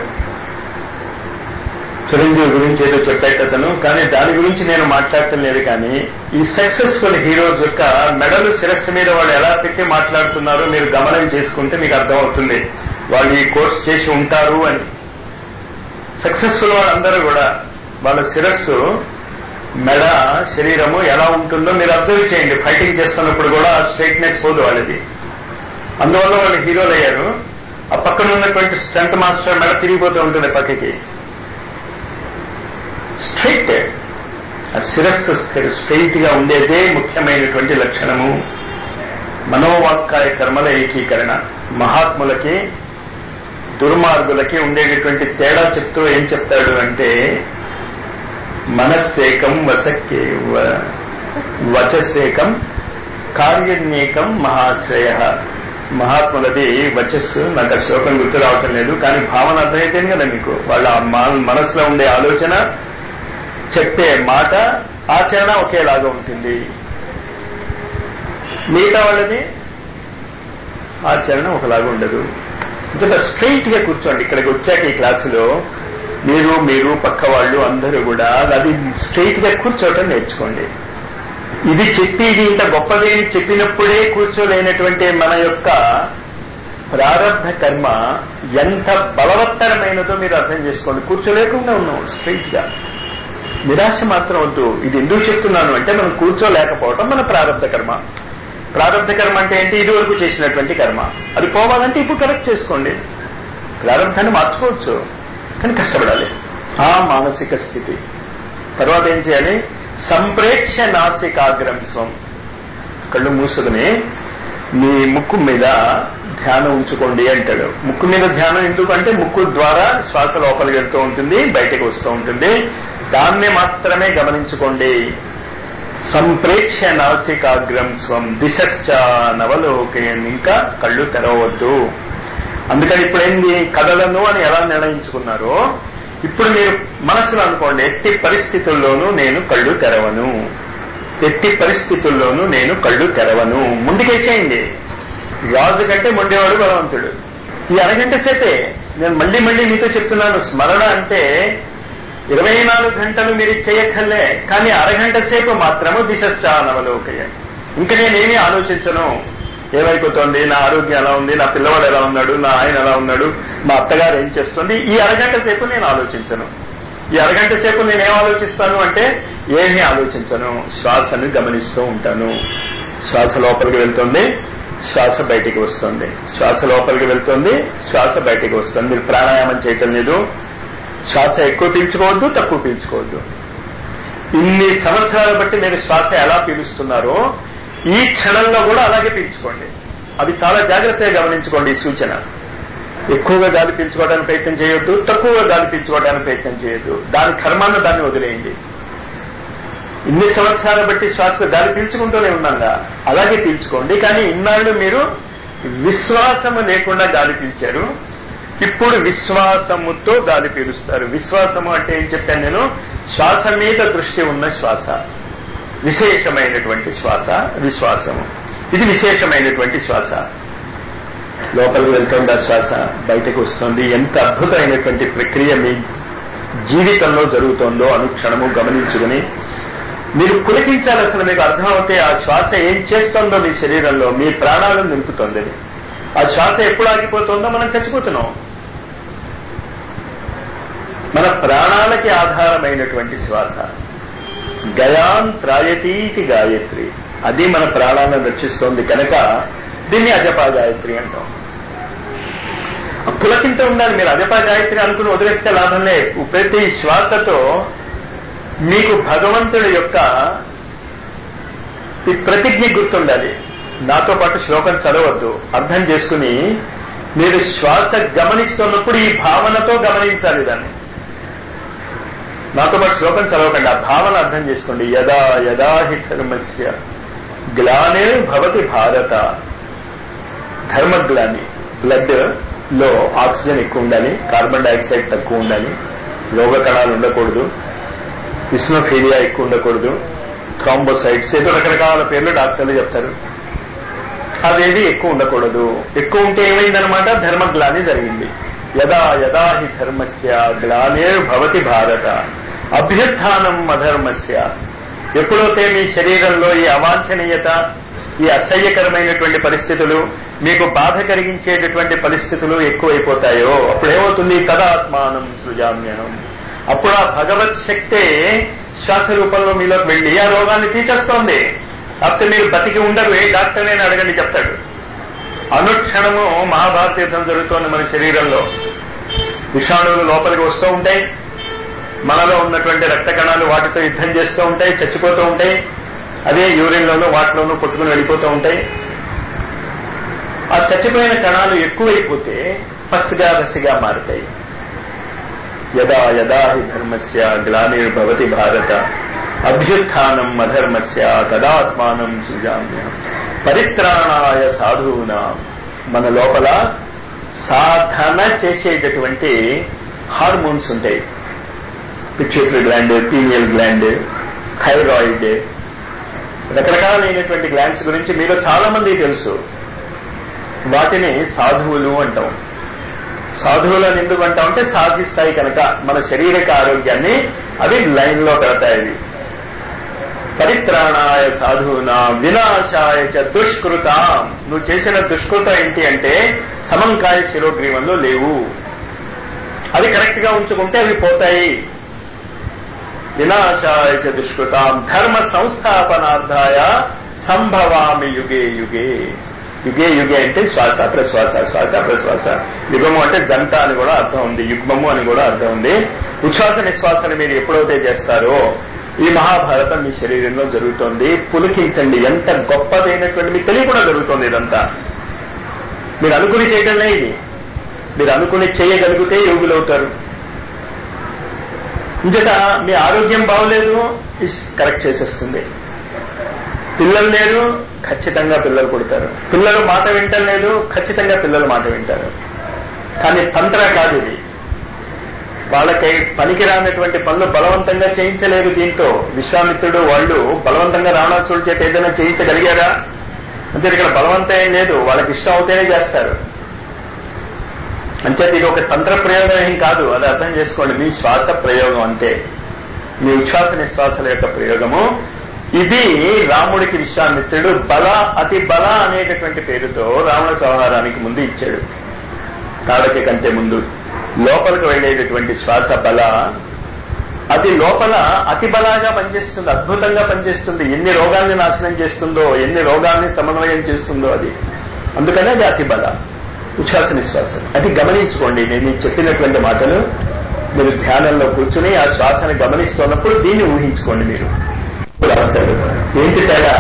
చిరంజీవి గురించి ఏదో చెప్పేటతను కానీ దాని గురించి నేను మాట్లాడటం లేదు కానీ ఈ సక్సెస్ఫుల్ హీరోస్ యొక్క మెడలు శిరస్సు మీద వాళ్ళు ఎలా పెట్టి మాట్లాడుతున్నారో మీరు గమనం చేసుకుంటే మీకు అర్థమవుతుంది వాళ్ళు ఈ కోర్స్ చేసి ఉంటారు అని సక్సెస్ఫుల్ వాళ్ళందరూ కూడా వాళ్ళ శిరస్సు మెడ శరీరము ఎలా ఉంటుందో మీరు అబ్జర్వ్ చేయండి ఫైటింగ్ చేస్తున్నప్పుడు కూడా ఆ స్ట్రైట్నెస్ పోదు వాళ్ళది అందువల్ల వాళ్ళు హీరోలు అయ్యారు ఆ పక్కన ఉన్నటువంటి స్టంట్ మాస్టర్ మెడ తిరిగిపోతూ ఉంటుంది పక్కకి స్ట్రైట్ ఆ శిరస్సు స్ట్రైట్ గా ఉండేదే ముఖ్యమైనటువంటి లక్షణము మనోవాక్కాయ కర్మల ఏకీకరణ మహాత్ములకి దుర్మార్గులకి ఉండేటటువంటి తేడా చెప్తూ ఏం చెప్తాడు అంటే మనస్సేకం వసక్కే వచస్సేకం కార్యన్యేకం మహాశ్రయ మహాత్ములది వచస్సు నాకు ఆ శ్లోకం గుర్తు రావటం లేదు కానీ భావన అర్థమైతేనే కదా మీకు వాళ్ళ మనసులో ఉండే ఆలోచన చెప్పే మాట ఆచరణ ఒకేలాగా ఉంటుంది మిగతా వాళ్ళది ఆచరణ ఒకలాగా ఉండదు నిజంగా స్ట్రైట్ గా కూర్చోండి ఇక్కడికి వచ్చాక ఈ క్లాసులో మీరు మీరు పక్క వాళ్ళు అందరూ కూడా అది స్ట్రైట్ గా కూర్చోవటం నేర్చుకోండి ఇది చెప్పి ఇది ఇంత గొప్పది అని చెప్పినప్పుడే కూర్చోలేనటువంటి మన యొక్క ప్రారంభ కర్మ ఎంత బలవత్తరమైనదో మీరు అర్థం చేసుకోండి కూర్చోలేకుండా ఉన్నాం స్ట్రైట్ గా నిరాశ మాత్రం వద్దు ఇది ఎందుకు చెప్తున్నాను అంటే మనం కూర్చోలేకపోవటం మన ప్రారంభ కర్మ ప్రారంభ కర్మ అంటే ఏంటి ఇది వరకు చేసినటువంటి కర్మ అది పోవాలంటే ఇప్పుడు కరెక్ట్ చేసుకోండి ప్రారంభాన్ని మార్చుకోవచ్చు కానీ కష్టపడాలి ఆ మానసిక స్థితి తర్వాత ఏం చేయాలి సంప్రేక్ష నాసికాగ్రం స్వం కళ్ళు మూసుకుని మీ ముక్కు మీద ధ్యానం ఉంచుకోండి అంటాడు ముక్కు మీద ధ్యానం ఎందుకంటే ముక్కు ద్వారా శ్వాస లోపలికి వెళ్తూ ఉంటుంది బయటకు వస్తూ ఉంటుంది దాన్నే మాత్రమే గమనించుకోండి సంప్రేక్ష నాసికాగ్రం స్వం దిశశ్చ నవలోకయం ఇంకా కళ్ళు తెరవద్దు అందుకని ఇప్పుడేంది కదలను అని ఎలా నిర్ణయించుకున్నారో ఇప్పుడు మీరు మనసులో అనుకోండి ఎట్టి పరిస్థితుల్లోనూ నేను కళ్ళు తెరవను ఎట్టి పరిస్థితుల్లోనూ నేను కళ్ళు తెరవను ముందుకేసేయండి రాజు కంటే మొండేవాడు బలవంతుడు ఈ అరగంట సేపే నేను మళ్ళీ మళ్ళీ మీతో చెప్తున్నాను స్మరణ అంటే ఇరవై నాలుగు గంటలు మీరు చేయక్కర్లే కానీ అరగంట సేపు మాత్రము దిశస్థానవలోకయ ఇంకా నేనేమీ ఆలోచించను ఏమైపోతుంది నా ఆరోగ్యం ఎలా ఉంది నా పిల్లవాడు ఎలా ఉన్నాడు నా ఆయన ఎలా ఉన్నాడు మా అత్తగారు ఏం చేస్తుంది ఈ అరగంట సేపు నేను ఆలోచించను ఈ అరగంట సేపు నేనేం ఆలోచిస్తాను అంటే ఏమీ ఆలోచించను శ్వాసను గమనిస్తూ ఉంటాను శ్వాస లోపలికి వెళ్తుంది శ్వాస బయటికి వస్తుంది శ్వాస లోపలికి వెళ్తుంది శ్వాస బయటికి వస్తుంది మీరు ప్రాణాయామం చేయటం లేదు శ్వాస ఎక్కువ పీల్చుకోవద్దు తక్కువ పీల్చుకోవద్దు ఇన్ని సంవత్సరాలు బట్టి మీరు శ్వాస ఎలా పీలుస్తున్నారో ఈ క్షణంలో కూడా అలాగే పీల్చుకోండి అది చాలా జాగ్రత్తగా గమనించుకోండి ఈ సూచన ఎక్కువగా గాలి పీల్చుకోవడానికి ప్రయత్నం చేయొద్దు తక్కువగా గాలి పీల్చుకోవడానికి ప్రయత్నం చేయొద్దు దాని కర్మాన్ని దాన్ని వదిలేయండి ఇన్ని సంవత్సరాలు బట్టి శ్వాస గాలి పీల్చుకుంటూనే ఉన్నాగా అలాగే పీల్చుకోండి కానీ ఇన్నాళ్ళు మీరు విశ్వాసము లేకుండా గాలి పీల్చారు ఇప్పుడు విశ్వాసముతో గాలి పీలుస్తారు విశ్వాసము అంటే ఏం చెప్పాను నేను శ్వాస మీద దృష్టి ఉన్న శ్వాస విశేషమైనటువంటి శ్వాస విశ్వాసము ఇది విశేషమైనటువంటి శ్వాస లోపలికి వెళ్తుంది ఆ శ్వాస బయటకు వస్తుంది ఎంత అద్భుతమైనటువంటి ప్రక్రియ మీ జీవితంలో జరుగుతోందో అనుక్షణము గమనించుకుని మీరు పులకించాలి అసలు మీకు అర్థమవుతే ఆ శ్వాస ఏం చేస్తుందో మీ శరీరంలో మీ ప్రాణాలను నింపుతుంది అది ఆ శ్వాస ఎప్పుడు ఆగిపోతుందో మనం చచ్చిపోతున్నాం మన ప్రాణాలకి ఆధారమైనటువంటి శ్వాస గయాన్ త్రాయతీతి గాయత్రి అది మన ప్రాణాలను రక్షిస్తోంది కనుక దీన్ని అజపా గాయత్రి అంటాం పులకింత ఉండాలి మీరు అజపా గాయత్రి అనుకుని వదిలేస్తే లాభంలే ప్రతి శ్వాసతో మీకు భగవంతుడి యొక్క ఈ ప్రతిజ్ఞ గుర్తుండాలి నాతో పాటు శ్లోకం చదవద్దు అర్థం చేసుకుని మీరు శ్వాస గమనిస్తున్నప్పుడు ఈ భావనతో గమనించాలి దాన్ని నాతో పాటు శ్లోకం చదవకండి ఆ భావన అర్థం చేసుకోండి యదా యదా హి ధర్మస్య గ్లానే భవతి భారత ధర్మగ్లాని బ్లడ్ లో ఆక్సిజన్ ఎక్కువ ఉండాలి కార్బన్ డైఆక్సైడ్ తక్కువ ఉండాలి రోగ కణాలు ఉండకూడదు ఇస్నోఫీలియా ఎక్కువ ఉండకూడదు థ్రాంబోసైట్స్ ఏదో రకరకాల పేర్లు డాక్టర్లు చెప్తారు అవేవి ఎక్కువ ఉండకూడదు ఎక్కువ ఉంటే ఏమైందనమాట ధర్మగ్లాని జరిగింది యదా యదా హి ధర్మస్య గ్లానేర్ భవతి భారత అభ్యుత్థానం అధర్మస్య ఎప్పుడైతే మీ శరీరంలో ఈ అవాంఛనీయత ఈ అసహ్యకరమైనటువంటి పరిస్థితులు మీకు బాధ కలిగించేటటువంటి పరిస్థితులు ఎక్కువైపోతాయో అప్పుడు ఏమవుతుంది తదాత్మానం సృజామ్యహం అప్పుడు ఆ భగవత్ శక్తే శ్వాస రూపంలో మీలోకి వెళ్ళి ఆ రోగాన్ని తీసేస్తోంది అప్పుడు మీరు బతికి ఉండరు ఏ డాక్టర్ నేను అడగండి చెప్తాడు అనుక్షణము మహాభారత యుద్ధం జరుగుతోంది మన శరీరంలో విషాణువులు లోపలికి వస్తూ ఉంటాయి మనలో ఉన్నటువంటి రక్త కణాలు వాటితో యుద్ధం చేస్తూ ఉంటాయి చచ్చిపోతూ ఉంటాయి అదే యూరిన్లోనూ వాటిలోనూ కొట్టుకుని వెళ్ళిపోతూ ఉంటాయి ఆ చచ్చిపోయిన కణాలు ఎక్కువైపోతే పసిగా రసిగా మారుతాయి యదా యదా హి ధర్మస్య గ్లానిర్భవతి భారత అభ్యుత్థానం అధర్మస్య తదాత్మానం సృజామ్య పరిత్రాణాయ సాధువున మన లోపల సాధన చేసేటటువంటి హార్మోన్స్ ఉంటాయి pituitary gland pineal gland thyroid రకరకాలైనటువంటి గ్లాండ్స్ గురించి మీలో చాలా మంది తెలుసు వాటిని సాధువులు అంటాం సాధువులను ఎందుకు అంటాం అంటే సాధిస్తాయి కనుక మన శారీరక ఆరోగ్యాన్ని అవి లైన్ లో పెడతాయి అవి పరిత్రాణాయ సాధువున వినాశాయ చ దుష్కృత నువ్వు చేసిన దుష్కృతం ఏంటి అంటే సమంకాయ శిరోగ్రీవంలో లేవు అది కరెక్ట్ గా ఉంచుకుంటే అవి పోతాయి వినాశాయ చ దుష్కృతాం ధర్మ సంస్థాపనార్థాయ సంభవామి యుగే యుగే యుగే యుగే అంటే శ్వాస ప్రశ్వాస శ్వాస ప్రశ్వాస యుగము అంటే జంట అని కూడా అర్థం ఉంది యుగ్మము అని కూడా అర్థం ఉంది ఉచ్ఛ్వాస నిశ్వాసను మీరు ఎప్పుడైతే చేస్తారో ఈ మహాభారతం మీ శరీరంలో జరుగుతోంది పులికించండి ఎంత గొప్పదైనటువంటి మీకు తెలియకుండా జరుగుతోంది ఇదంతా మీరు అనుకుని చేయటంలే ఇది మీరు అనుకుని చేయగలిగితే యోగులవుతారు ఇంతట మీ ఆరోగ్యం బాగోలేదు కరెక్ట్ చేసేస్తుంది పిల్లలు లేరు ఖచ్చితంగా పిల్లలు పుడతారు పిల్లలు మాట వింటం లేదు ఖచ్చితంగా పిల్లలు మాట వింటారు కానీ తంత్ర కాదు ఇది వాళ్ళకి పనికిరానటువంటి పనులు బలవంతంగా చేయించలేరు దీంతో విశ్వామిత్రుడు వాళ్ళు బలవంతంగా రావణాసురుడి చేత ఏదైనా చేయించగలిగారా అంటే ఇక్కడ బలవంతం ఏం లేదు వాళ్ళకి ఇష్టం అవుతేనే చేస్తారు అంచేత ఇది ఒక తంత్ర ప్రయోగం ఏం కాదు అది అర్థం చేసుకోండి మీ శ్వాస ప్రయోగం అంతే మీ ఉచ్ఛ్వాస నిశ్వాసల యొక్క ప్రయోగము ఇది రాముడికి విశ్వామిత్రుడు బల అతి బల అనేటటువంటి పేరుతో రావణ సంహారానికి ముందు ఇచ్చాడు తాళకి కంటే ముందు లోపలికి వెళ్ళేటటువంటి శ్వాస బల అది లోపల అతి బలాగా పనిచేస్తుంది అద్భుతంగా పనిచేస్తుంది ఎన్ని రోగాల్ని నాశనం చేస్తుందో ఎన్ని రోగాల్ని సమన్వయం చేస్తుందో అది అందుకనే అది అతి బల ఉచ్ఛ్వాస నిశ్వాసం అది గమనించుకోండి నేను చెప్పినటువంటి మాటలు మీరు ధ్యానంలో కూర్చుని ఆ శ్వాసను గమనిస్తున్నప్పుడు దీన్ని ఊహించుకోండి మీరు రాస్తాడు ఏంటి తేడా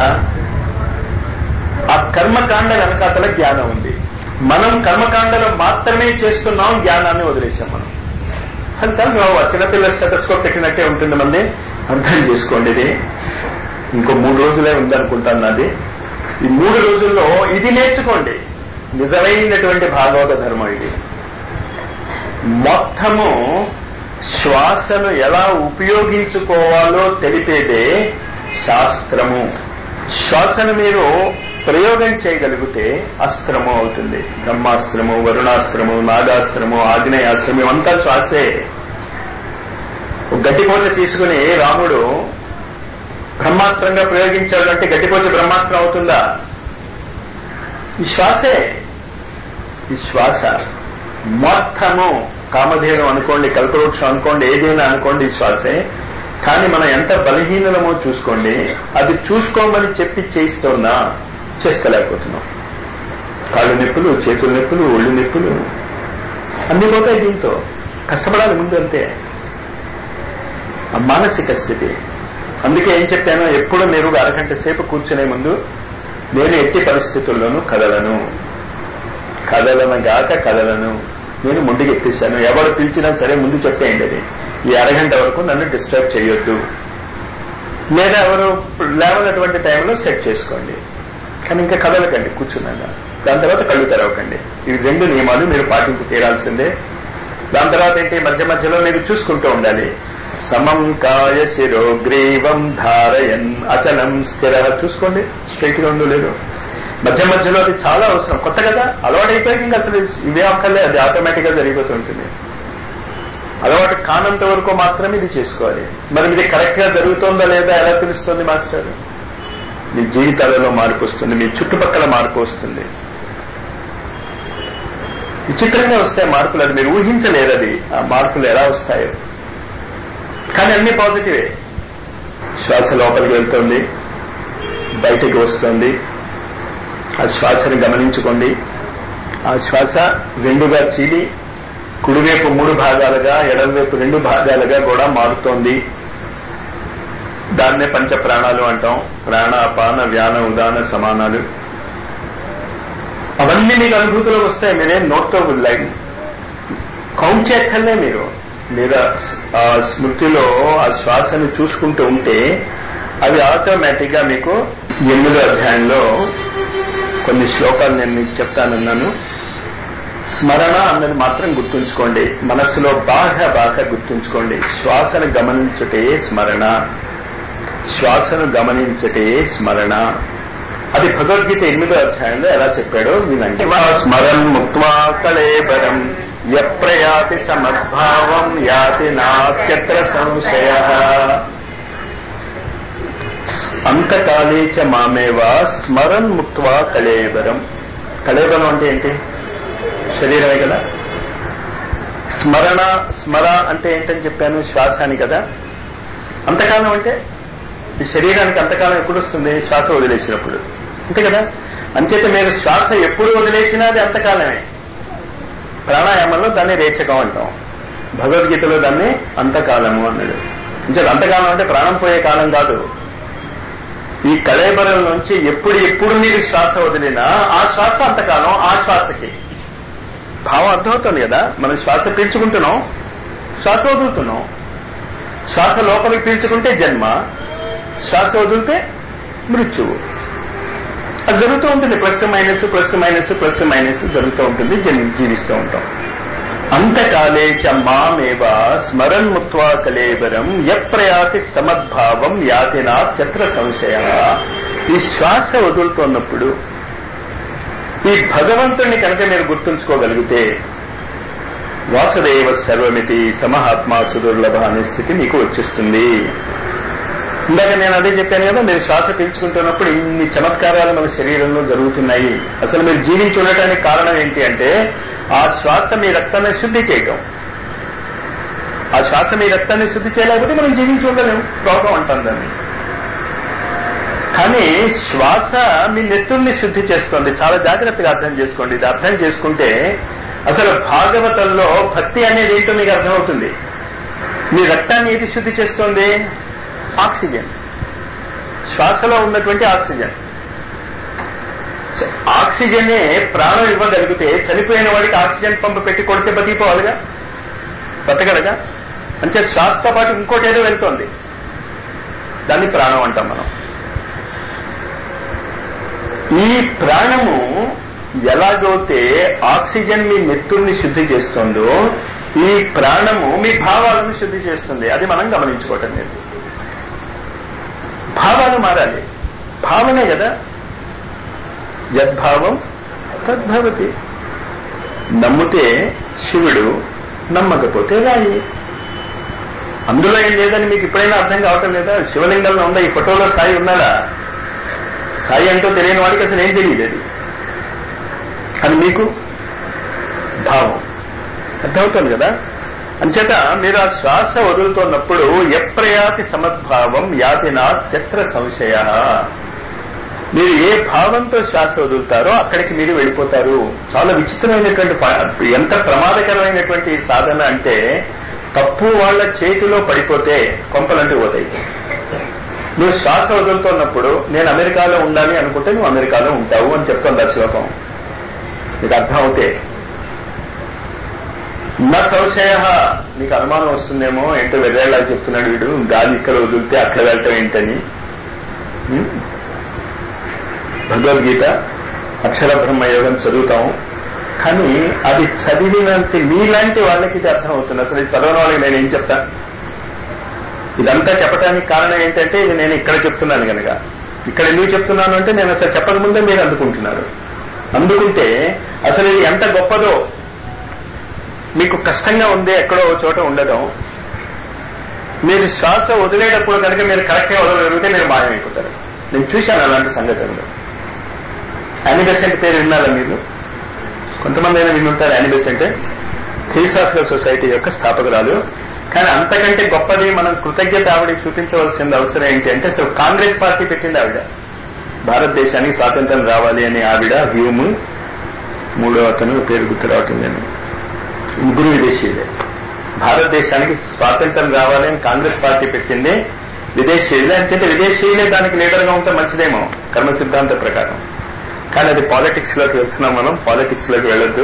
ఆ కర్మకాండ వెనకాతల జ్ఞానం ఉంది మనం కర్మకాండలో మాత్రమే చేస్తున్నాం జ్ఞానాన్ని వదిలేసాం మనం ఫలితాలు రావు చిన్నపిల్ల స్టెటస్కోప్ పెట్టినట్టే ఉంటుంది మంది అర్థం చేసుకోండి ఇది ఇంకో మూడు రోజులే ఉందనుకుంటాను నాది ఈ మూడు రోజుల్లో ఇది నేర్చుకోండి నిజమైనటువంటి భాగవత ధర్మం ఇది మొత్తము శ్వాసను ఎలా ఉపయోగించుకోవాలో తెలిపేదే శాస్త్రము శ్వాసను మీరు ప్రయోగం చేయగలిగితే అస్త్రము అవుతుంది బ్రహ్మాస్త్రము వరుణాస్త్రము నాగాస్త్రము ఆగ్నేయాస్త్రము ఇవంతా శ్వాసే ఒక గడ్డిపోచ తీసుకుని రాముడు బ్రహ్మాస్త్రంగా ప్రయోగించాడు అంటే గడ్డిపోచ బ్రహ్మాస్త్రం అవుతుందా ఈ శ్వాసే ఈ శ్వాస మొత్తము కామధేను అనుకోండి కల్పవృక్షం అనుకోండి ఏదైనా అనుకోండి ఈ శ్వాసే కానీ మనం ఎంత బలహీనమో చూసుకోండి అది చూసుకోమని చెప్పి చేయిస్తున్నా చేసుకోలేకపోతున్నాం కాళ్ళు నొప్పులు చేతుల నొప్పులు ఒళ్ళు నొప్పులు అన్ని పోతాయి దీంతో కష్టపడాలి ముందు అంతే ఆ మానసిక స్థితి అందుకే ఏం చెప్పాను ఎప్పుడు మీరు అరగంట సేపు కూర్చునే ముందు నేను ఎట్టి పరిస్థితుల్లోనూ కదలను కదలనగాక కదలను నేను ముందుకు ఎత్తేసాను ఎవరు పిలిచినా సరే ముందు చెప్పేయండి అది ఈ అరగంట వరకు నన్ను డిస్టర్బ్ చేయొద్దు లేదా ఎవరు లేవనటువంటి టైంలో సెట్ చేసుకోండి కానీ ఇంకా కదలకండి కూర్చున్నాక దాని తర్వాత కళ్ళు తెరవకండి ఇవి రెండు నియమాలు మీరు పాటించి తీరాల్సిందే దాని తర్వాత ఏంటి మధ్య మధ్యలో మీరు చూసుకుంటూ ఉండాలి సమం కాయ శిరో గ్రీవం ధారయన్ అచలం స్థిర చూసుకోండి స్ట్రైట్ గా ఉందో లేదు మధ్య మధ్యలో అది చాలా అవసరం కొత్త కదా అలవాటు అయిపోయాక ఇంకా అసలు ఇవే అక్కర్లే అది ఆటోమేటిక్ గా జరిగిపోతూ ఉంటుంది అలవాటు కానంత వరకు మాత్రమే ఇది చేసుకోవాలి మరి ఇది కరెక్ట్ గా జరుగుతుందా లేదా ఎలా తెలుస్తుంది మాస్టర్ మీ జీవితాలలో మార్పు వస్తుంది మీ చుట్టుపక్కల మార్పు వస్తుంది విచిత్రంగా వస్తాయి మార్పులు అది మీరు ఊహించలేరు అది ఆ మార్పులు ఎలా వస్తాయో కానీ అన్ని పాజిటివే శ్వాస లోపలికి వెళ్తుంది బయటికి వస్తుంది ఆ శ్వాసని గమనించుకోండి ఆ శ్వాస రెండుగా చీలి కుడివైపు మూడు భాగాలుగా ఎడమవైపు రెండు భాగాలుగా కూడా మారుతోంది దాన్నే పంచ ప్రాణాలు అంటాం ప్రాణ అపాన వ్యాన ఉదాన సమానాలు అవన్నీ మీకు అనుభూతిలోకి వస్తాయి మీరేం నోట్తో లైక్ కౌంట్ చేయక్కర్లే మీరు మీరు ఆ స్మృతిలో ఆ శ్వాసను చూసుకుంటూ ఉంటే అవి ఆటోమేటిక్ గా మీకు ఎనిమిదో అధ్యాయంలో కొన్ని శ్లోకాలు నేను మీకు చెప్తానన్నాను స్మరణ అన్నది మాత్రం గుర్తుంచుకోండి మనస్సులో బాగా బాగా గుర్తుంచుకోండి శ్వాసను గమనించుటే స్మరణ శ్వాసను గమనించటే స్మరణ అది భగవద్గీత ఎనిమిదో అధ్యాయంలో ఎలా చెప్పాడో వినండి స్మరన్ ముక్వా కళేబరం ఎప్రయాతి సమద్భావం యాతి నాత్యత్ర సంశయ అంతకాలే చ మామేవా స్మరన్ ముక్వా కళేబరం కళేబరం అంటే ఏంటి శరీరమే కదా స్మరణ స్మర అంటే ఏంటని చెప్పాను శ్వాస అని కదా అంతకాలం అంటే ఈ శరీరానికి అంతకాలం ఎప్పుడు వస్తుంది శ్వాస వదిలేసినప్పుడు అంతే కదా అంచేత మీరు శ్వాస ఎప్పుడు వదిలేసినా అది అంతకాలమే ప్రాణాయామంలో దాన్ని రేచకం అంటాం భగవద్గీతలో దాన్ని అంతకాలము అన్నాడు అంటే అంతకాలం అంటే ప్రాణం పోయే కాలం కాదు ఈ కళేబరం నుంచి ఎప్పుడు ఎప్పుడు మీరు శ్వాస వదిలినా ఆ శ్వాస అంతకాలం ఆ శ్వాసకి భావం అర్థమవుతుంది కదా మనం శ్వాస పీల్చుకుంటున్నాం శ్వాస వదులుతున్నాం శ్వాస లోపలికి పీల్చుకుంటే జన్మ శ్వాస వదిలితే మృత్యువు అది జరుగుతూ ఉంటుంది plus minus plus minus plus minus జరుగుతూ ఉంటుంది జన్- జీవిస్తూ ఉంటాం అంతకాలే చ మామేవ స్మరన్ ముత్వా కలేబరం ఎప్రయాతి సమద్భావం యాతినా చత్ర సంశయ ఈ శ్వాస వదులుతున్నప్పుడు ఈ భగవంతుణ్ణి కనుక మీరు గుర్తుంచుకోగలిగితే వాసుదేవ సర్వమితి సమహాత్మా సుదుర్లభ అనే స్థితి మీకు వచ్చేస్తుంది ఇందాక నేను అదే చెప్పాను కదా మీరు శ్వాస పీల్చుకుంటున్నప్పుడు ఇన్ని చమత్కారాలు మన శరీరంలో జరుగుతున్నాయి అసలు మీరు జీవించి ఉండటానికి కారణం ఏంటి అంటే ఆ శ్వాస మీ రక్తాన్ని శుద్ధి చేయటం ఆ శ్వాస మీ రక్తాన్ని శుద్ధి చేయలేకపోతే మనం జీవించి ఉండలేము రోగం అంటాం దాన్ని కానీ శ్వాస మీ నెత్తుల్ని శుద్ధి చేస్తుంది చాలా జాగ్రత్తగా అర్థం చేసుకోండి ఇది అర్థం చేసుకుంటే అసలు భాగవతంలో భక్తి అనేది ఏంటో మీకు అర్థమవుతుంది మీ రక్తాన్ని ఏది శుద్ధి చేస్తుంది ఆక్సిజన్ శ్వాసలో ఉన్నటువంటి ఆక్సిజన్ సో ఆక్సిజనే ప్రాణం ఇవ్వగలిగితే చనిపోయిన వాడికి ఆక్సిజన్ పంపు పెట్టి కొడితే బతికిపోవాలిగా బతకడగా అంటే శ్వాసతో పాటు ఇంకోటి ఏదో వెళ్తోంది దాన్ని ప్రాణం అంటాం మనం ఈ ప్రాణము ఎలాగైతే ఆక్సిజన్ మీ నెత్తుల్ని శుద్ధి చేస్తుందో ఈ ప్రాణము మీ భావాలను శుద్ధి చేస్తుంది అది మనం గమనించుకోవటం లేదు భావాలు మారాలి భావనే కదా యద్భావం తద్భవతి నమ్మితే శివుడు నమ్మకపోతే రాయి అందులో ఏం లేదని మీకు ఇప్పుడైనా అర్థం కావటం లేదా శివలింగంలో ఉందా ఈ ఫోటోలో సాయి ఉన్నాడా సాయి అంటూ తెలియని వాడికి అసలు ఏం తెలియదు అది అది మీకు భావం అర్థమవుతుంది కదా అంచేత మీరు ఆ శ్వాస వదులుతున్నప్పుడు ఎప్రయాతి సమద్భావం యాతి నా చత్ర సంశయ మీరు ఏ భావంతో శ్వాస వదులుతారో అక్కడికి మీరు వెళ్ళిపోతారు చాలా విచిత్రమైనటువంటి ప- ఎంత ప్రమాదకరమైనటువంటి సాధన అంటే తప్పు వాళ్ళ చేతిలో పడిపోతే కొంపలంటూ పోతాయి నువ్వు శ్వాస వదులుతున్నప్పుడు నేను అమెరికాలో ఉండాలి అనుకుంటే నువ్వు అమెరికాలో ఉంటావు అని చెప్తుంది ఆ శ్లోకం నీకు అర్థం అవుతే నా సంశయ నీకు అనుమానం వస్తుందేమో ఏంటో వెర్రేలా చెప్తున్నాడు వీడు గాలి ఇక్కడ వదిలితే అక్కడ వెళ్ళటం ఏంటని ఉం? భగవద్గీత అక్షర బ్రహ్మ యోగం చదువుతాం కానీ అది చదివినంత మీలాంటి వాళ్ళకి ఇది అర్థం అవుతుంది అసలు ఇది చదవని వాళ్ళకి నేను ఏం చెప్తా ఇదంతా చెప్పడానికి కారణం ఏంటంటే ఇది నేను ఇక్కడ చెప్తున్నాను కనుక ఇక్కడ ఎందుకు చెప్తున్నాను అంటే నేను అసలు చెప్పక ముందే మీరు అందుకుంటున్నారు అందుకుంటే అసలు ఇది ఎంత గొప్పదో మీకు కష్టంగా ఉంది ఎక్కడో ఓ చోట ఉండడం మీరు శ్వాస వదిలేటప్పుడు కనుక మీరు కరెక్ట్గా వదలగలిగితే మీరు మాయమైపోతారు నేను చూశాను అలాంటి సంఘటనలు యానిబెసెంట్ పేరు విన్నారా మీరు కొంతమంది అయినా వినుంటారు యానిబెసెంట్ థియోసాఫికల్ సొసైటీ యొక్క స్థాపకురాలు కానీ అంతకంటే గొప్పది మనం కృతజ్ఞత ఆవిడకి చూపించవలసిన అవసరం ఏంటి అంటే అసలు కాంగ్రెస్ పార్టీ పెట్టింది ఆవిడ భారతదేశానికి స్వాతంత్రం రావాలి అని ఆవిడ హ్యూమ్ మూడో అతను పేరు గుర్తు రావటం నేను ముగ్గురు విదేశీయులే భారతదేశానికి స్వాతంత్రం రావాలి అని కాంగ్రెస్ పార్టీ పెట్టింది విదేశీయులే అని చెప్పి విదేశీయులే దానికి లీడర్గా ఉంటే మంచిదేమో కర్మ సిద్ధాంత ప్రకారం కానీ అది పాలిటిక్స్ లోకి వెళ్తున్నాం మనం పాలిటిక్స్ లోకి వెళ్ళొద్దు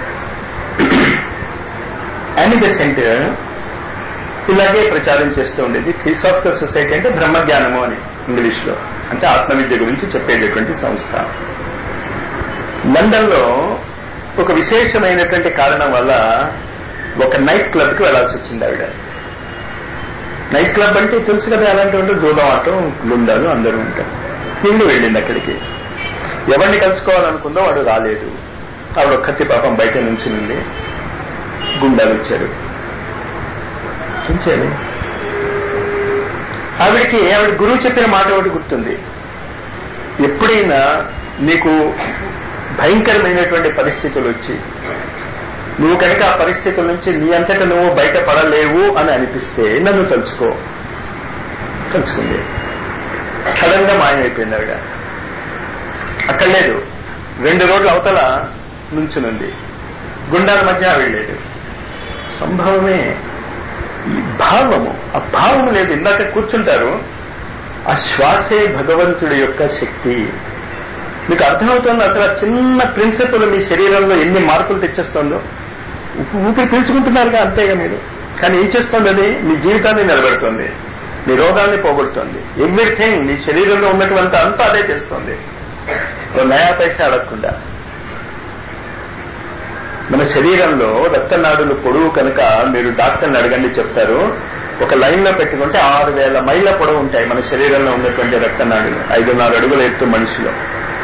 యానిబెసెంట్ ఇలాగే ప్రచారం చేస్తూ ఉండేది థియోసాఫికల్ సొసైటీ అంటే బ్రహ్మజ్ఞానము అని ఇంగ్లీష్ లో అంటే ఆత్మవిద్య గురించి చెప్పేటటువంటి సంస్థ లండన్ లో ఒక విశేషమైనటువంటి కారణం వల్ల ఒక నైట్ క్లబ్ కి వెళ్లాల్సి వచ్చింది ఆవిడ నైట్ క్లబ్ అంటే తెలుసు కదా ఎలాంటి ఉంటుంది దూరం ఆటం గుండాలు అందరూ ఉంటారు వీళ్ళు వెళ్ళింది అక్కడికి ఎవరిని కలుసుకోవాలనుకుందో వాడు రాలేదు ఆవిడ ఒక్కతి పాపం బయట నుంచి నుండి గుండాలు వచ్చారు ఏం చేయాలి ఆవిడికి ఆవిడ గురువు చెప్పిన మాట ఒకటి గుర్తుంది ఎప్పుడైనా నీకు భయంకరమైనటువంటి పరిస్థితులు వచ్చి నువ్వు కనుక ఆ పరిస్థితుల నుంచి నీ అంతటా నువ్వు బయటపడలేవు అని అనిపిస్తే నన్ను తలుచుకో తలుచుకుంది సడన్ గా మాయమైపోయింది ఆవిడ అక్కడ లేదు రెండు రోడ్ల అవతల నుంచునుంది గుండాల మధ్య ఆవిడ లేదు సంభవమే ఈ భావము ఆ భావము లేదు ఇందాక కూర్చుంటారు ఆ శ్వాసే భగవంతుడి యొక్క శక్తి మీకు అర్థమవుతుంది అసలు ఆ చిన్న ప్రిన్సిపల్ మీ శరీరంలో ఎన్ని మార్పులు తెచ్చేస్తుందో ఊపి- ఊపిరి పీల్చుకుంటున్నారుగా అంతేగా మీరు కానీ ఏం చేస్తుంది అది మీ జీవితాన్ని నిలబెడుతుంది మీ రోగాల్ని పోగొడుతుంది ఎవ్రీథింగ్ మీ శరీరంలో ఉన్నటువంటి అంతా అదే చేస్తుంది ఓ నయా పైసా అడగకుండా మన శరీరంలో రక్తనాడులు పొడవు కనుక మీరు డాక్టర్ని అడగండి చెప్తారు ఒక లైన్ లో పెట్టుకుంటే ఆరు వేల మైళ్ళ పొడవు ఉంటాయి మన శరీరంలో ఉన్నటువంటి రక్తనాడులు ఐదున్నర అడుగుల ఎత్తు మనిషిలో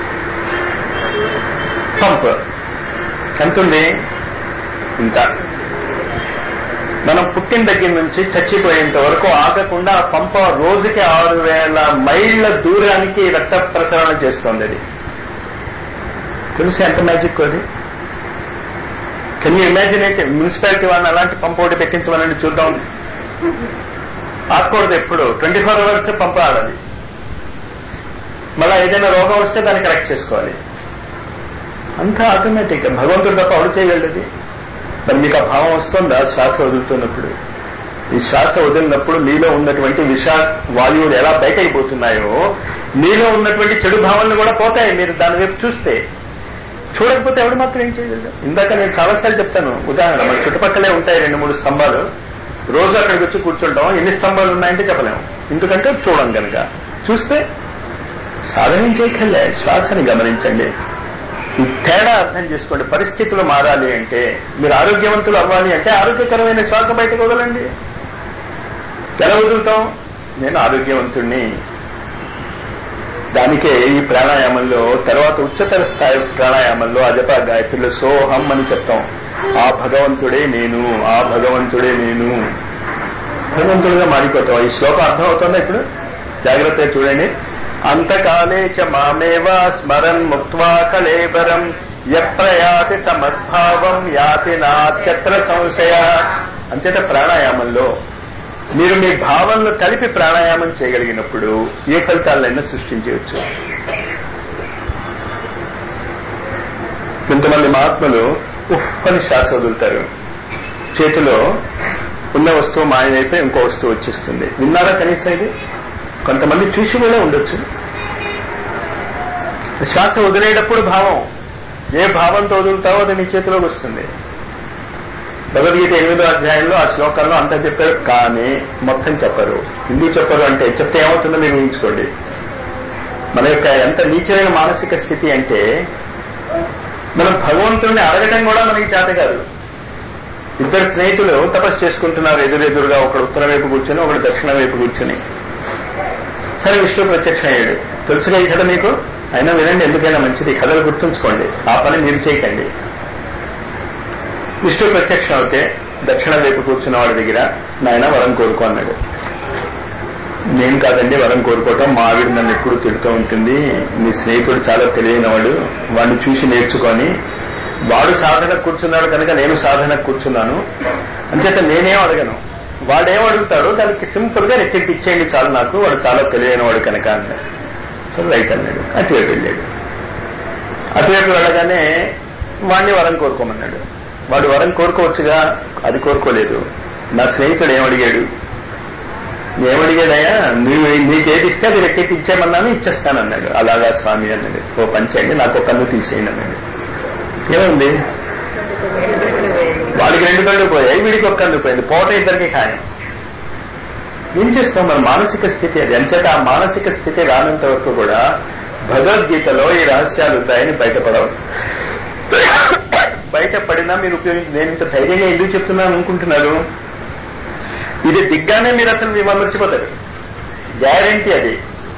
పంప్ ఎంతుంది ఇంత మనం పుట్టిన దగ్గర నుంచి చచ్చిపోయేంత వరకు ఆగకుండా ఆ పంప రోజుకి ఆరు వేల మైళ్ళ దూరానికి రక్త ప్రసరణ చేస్తుంది అది తెలుసు ఎంత మ్యాజిక్ అది కెన్ యూ ఇమాజిన్ అయితే మున్సిపాలిటీ వాళ్ళని అలాంటి పంప్ ఒకటి పెట్టించమనండి చూద్దాం ఆకూడదు ఎప్పుడు ట్వంటీ ఫోర్ అవర్స్ పంప ఆడాలి మళ్ళీ ఏదైనా రోగం వస్తే దాన్ని కరెక్ట్ చేసుకోవాలి అంతా ఆటోమేటిక్ భగవంతుడు తప్ప ఎవరు చేయగలది మరి మీకు ఆ భావం వస్తుందా శ్వాస వదులుతున్నప్పుడు ఈ శ్వాస వదిలినప్పుడు మీలో ఉన్నటువంటి విష వాయువులు ఎలా బయటకి పోతున్నాయో మీలో ఉన్నటువంటి చెడు భావనలు కూడా పోతాయి మీరు దాని వైపు చూస్తే చూడకపోతే ఎవడు మాత్రం ఏం చేయగలరు ఇందాక నేను చాలాసార్లు చెప్తాను ఉదాహరణ మన చుట్టుపక్కలే ఉంటాయి రెండు మూడు స్తంభాలు రోజు అక్కడికి వచ్చి కూర్చుంటాం ఎన్ని స్తంభాలు ఉన్నాయంటే చెప్పలేము ఎందుకంటే చూడం కనుక చూస్తే సాధనం చేయకలే శ్వాసని గమనించండి ఈ తేడా అర్థం చేసుకోండి పరిస్థితులు మారాలి అంటే మీరు ఆరోగ్యవంతులు అవ్వాలి అంటే ఆరోగ్యకరమైన శ్వాస బయటకు వదలండి ఎలా వదులుతాం నేను ఆరోగ్యవంతుణ్ణి దానికే ఈ ప్రాణాయామంలో తర్వాత ఉच्चతర స్థాయి ప్రాణాయామంలో అజప గాయత్రిలో సోహం అని చెప్తాం ఆ భగవంతుడే నేను ఆ భగవంతుడే నేను భగవంతుడిగా మారిపోతాం ఈ శ్లోకం అర్థం అవుతుందా ఇప్పుడు జాగ్రత్తగా చూడండి అంతకాలే చ మామేవ స్మరన్ ముక్వా కళేబరం యప్రయాతి సమద్భావం యాతి నాచత్ర సంశయ అంచేత ప్రాణాయామంలో మీరు మీ భావనలు కలిపి ప్రాణాయామం చేయగలిగినప్పుడు ఏ ఫలితాలైనా సృష్టించవచ్చు కొంతమంది మహాత్ములు ఉఫ్ అని శ్వాస వదులుతారు చేతిలో ఉన్న వస్తువు మాయమైపోయి ఇంకో వస్తువు వచ్చేస్తుంది విన్నారా కనీసం ఇది కొంతమంది చూసి కూడా ఉండొచ్చు శ్వాస వదిలేటప్పుడు భావం ఏ భావంతో వదులుతావో అది నీ చేతిలోకి వస్తుంది భగవద్గీత ఎనిమిదో అధ్యాయంలో ఆ శ్లోకాల్లో అంతా చెప్పారు కానీ మొత్తం చెప్పరు ఎందుకు చెప్పరు అంటే చెప్తే ఏమవుతుందో మీరు ఊహించుకోండి మన యొక్క ఎంత నీచమైన మానసిక స్థితి అంటే మనం భగవంతుడిని అడగటం కూడా మనకి చేత కాదు ఇద్దరు స్నేహితులు తపస్సు చేసుకుంటున్నారు ఎదురెదురుగా ఒకడు ఉత్తర వైపు కూర్చొని ఒకడు దక్షిణ వైపు కూర్చొని సరే విష్ణు ప్రత్యక్షం అయ్యాడు తెలుసుగా ఈ కథ మీకు అయినా వినండి ఎందుకైనా మంచిది ఈ కథలు గుర్తుంచుకోండి ఆ పని మీరు చేయకండి విష్ణు ప్రత్యక్షం అవుతే దక్షిణ వైపు కూర్చున్న వాడి దగ్గర నాయన వరం కోరుకో అన్నాడు నేను కాదండి వరం కోరుకోవటం మా ఆవిడ నన్ను ఎప్పుడు తిడుతూ ఉంటుంది నీ స్నేహితుడు చాలా తెలియనివాడు వాడిని చూసి నేర్చుకొని వాడు సాధన కూర్చున్నాడు కనుక నేను సాధన కూర్చున్నాను అంచేత నేనేం అడగను వాడేం అడుగుతాడో దానికి సింపుల్ గా రెట్టింపు ఇచ్చేయండి చాలు నాకు వాడు చాలా తెలియనివాడు కనుక అన్నాడు సో రైట్ అన్నాడు అటువైపు వెళ్ళాడు అటువైపు వెళ్ళగానే వాడిని వరం కోరుకోమన్నాడు వాడు వరం కోరుకోవచ్చుగా అది కోరుకోలేదు నా స్నేహితుడు ఏమడిగాడు ఏమడిగాడయ్యా నువ్వు నీకేది ఇస్తే అది రెట్టింపు ఇచ్చేయమన్నాను ఇచ్చేస్తానన్నాడు అలాగా స్వామి అన్నాడు ఓ పని చేయండి నాకు ఒక కన్ను తీసేయండి అన్నాడు ఏముంది వాడికి రెండు కళ్ళు పోయాయి వీడికి ఒక కన్ను పోయింది పోట ఇద్దరికి ఖాయం ఏం చేస్తాం మన మానసిక స్థితి అది అంచేత ఆ మానసిక స్థితి రానంత వరకు కూడా భగవద్గీతలో ఈ రహస్యాలు ఉంటాయని బయటపడవు బయటపడినా మీరు ఉపయోగించి నేను ఇంత ధైర్యంగా ఎందుకు చెప్తున్నాను అనుకుంటున్నారు ఇది దిగ్గానే మీరు అసలు మీ మర్చిపోతారు గ్యారంటీ అది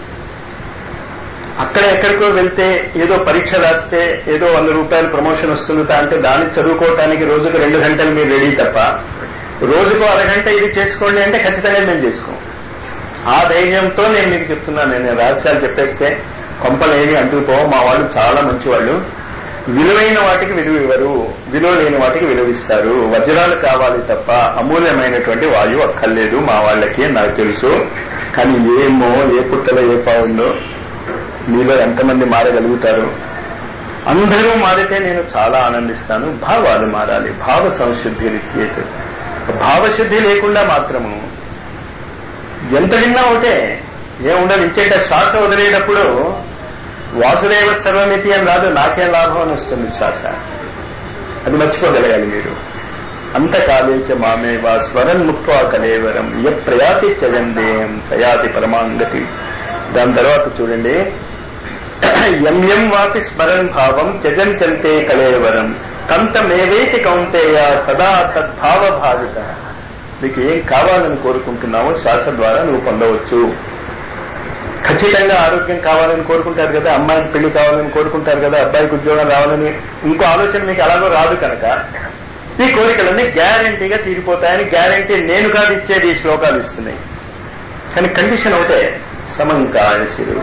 అక్కడ ఎక్కడికో వెళ్తే ఏదో పరీక్ష రాస్తే ఏదో వంద రూపాయలు ప్రమోషన్ వస్తుందా అంటే దాన్ని చదువుకోవటానికి రోజుకు రెండు గంటలు మీరు రెడీ తప్ప రోజుకు అరగంట ఇది చేసుకోండి అంటే ఖచ్చితంగా మేము చేసుకోం ఆ ధైర్యంతో నేను మీకు చెప్తున్నాను నేను రహస్యాలు చెప్పేస్తే కొంపలేమి అంటుకుపోవు మా వాళ్ళు చాలా మంచి వాళ్ళు విలువైన వాటికి విలువ ఇవ్వరు విలువ లేని వాటికి విలువిస్తారు వజ్రాలు కావాలి తప్ప అమూల్యమైనటువంటి వాయువు అక్కర్లేదు మా వాళ్ళకి నాకు తెలుసు కానీ ఏమో ఏ పుట్టలో ఏ పావుందో మీలో ఎంతమంది మారగలుగుతారు అందరూ మారితే నేను చాలా ఆనందిస్తాను భావాలు మారాలి భావ సంశుద్ధి రీత్యేత భావశుద్ధి లేకుండా మాత్రము ఎంత విన్నా ఒకటే ఏముండదు ఇచ్చేట శ్వాస వదిలేటప్పుడు వాసుదేవ సర్వమితి అని రాదు నాకేం లాభం అని వస్తుంది శ్వాస అది మర్చిపోగలగాలి మీరు అంతకాలేచ మామే వా స్వరం ముక్వా కలేవరం య ప్రయాతి చజందేయం సయాతి పరమాంగతి దాని తర్వాత చూడండి ఎం ఎం వాపి స్మరన్ భావం త్యజం చంతే కళేవరం కంతమేవేతి కౌంతేయ సదా తద్భావ భావిత మీకు ఏం కావాలని కోరుకుంటున్నావో శ్వాస ద్వారా నువ్వు పొందవచ్చు ఖచ్చితంగా ఆరోగ్యం కావాలని కోరుకుంటారు కదా అమ్మాయికి పెళ్లి కావాలని కోరుకుంటారు కదా అబ్బాయికి ఉద్యోగం రావాలని ఇంకో ఆలోచన మీకు అలాగో రాదు కనుక ఈ కోరికలన్నీ గ్యారంటీగా తీరిపోతాయని గ్యారంటీ నేను కాదు ఇచ్చేది ఈ శ్లోకాలు ఇస్తున్నాయి కానీ కండిషన్ ఒకటే సమంకాయ శిరుడు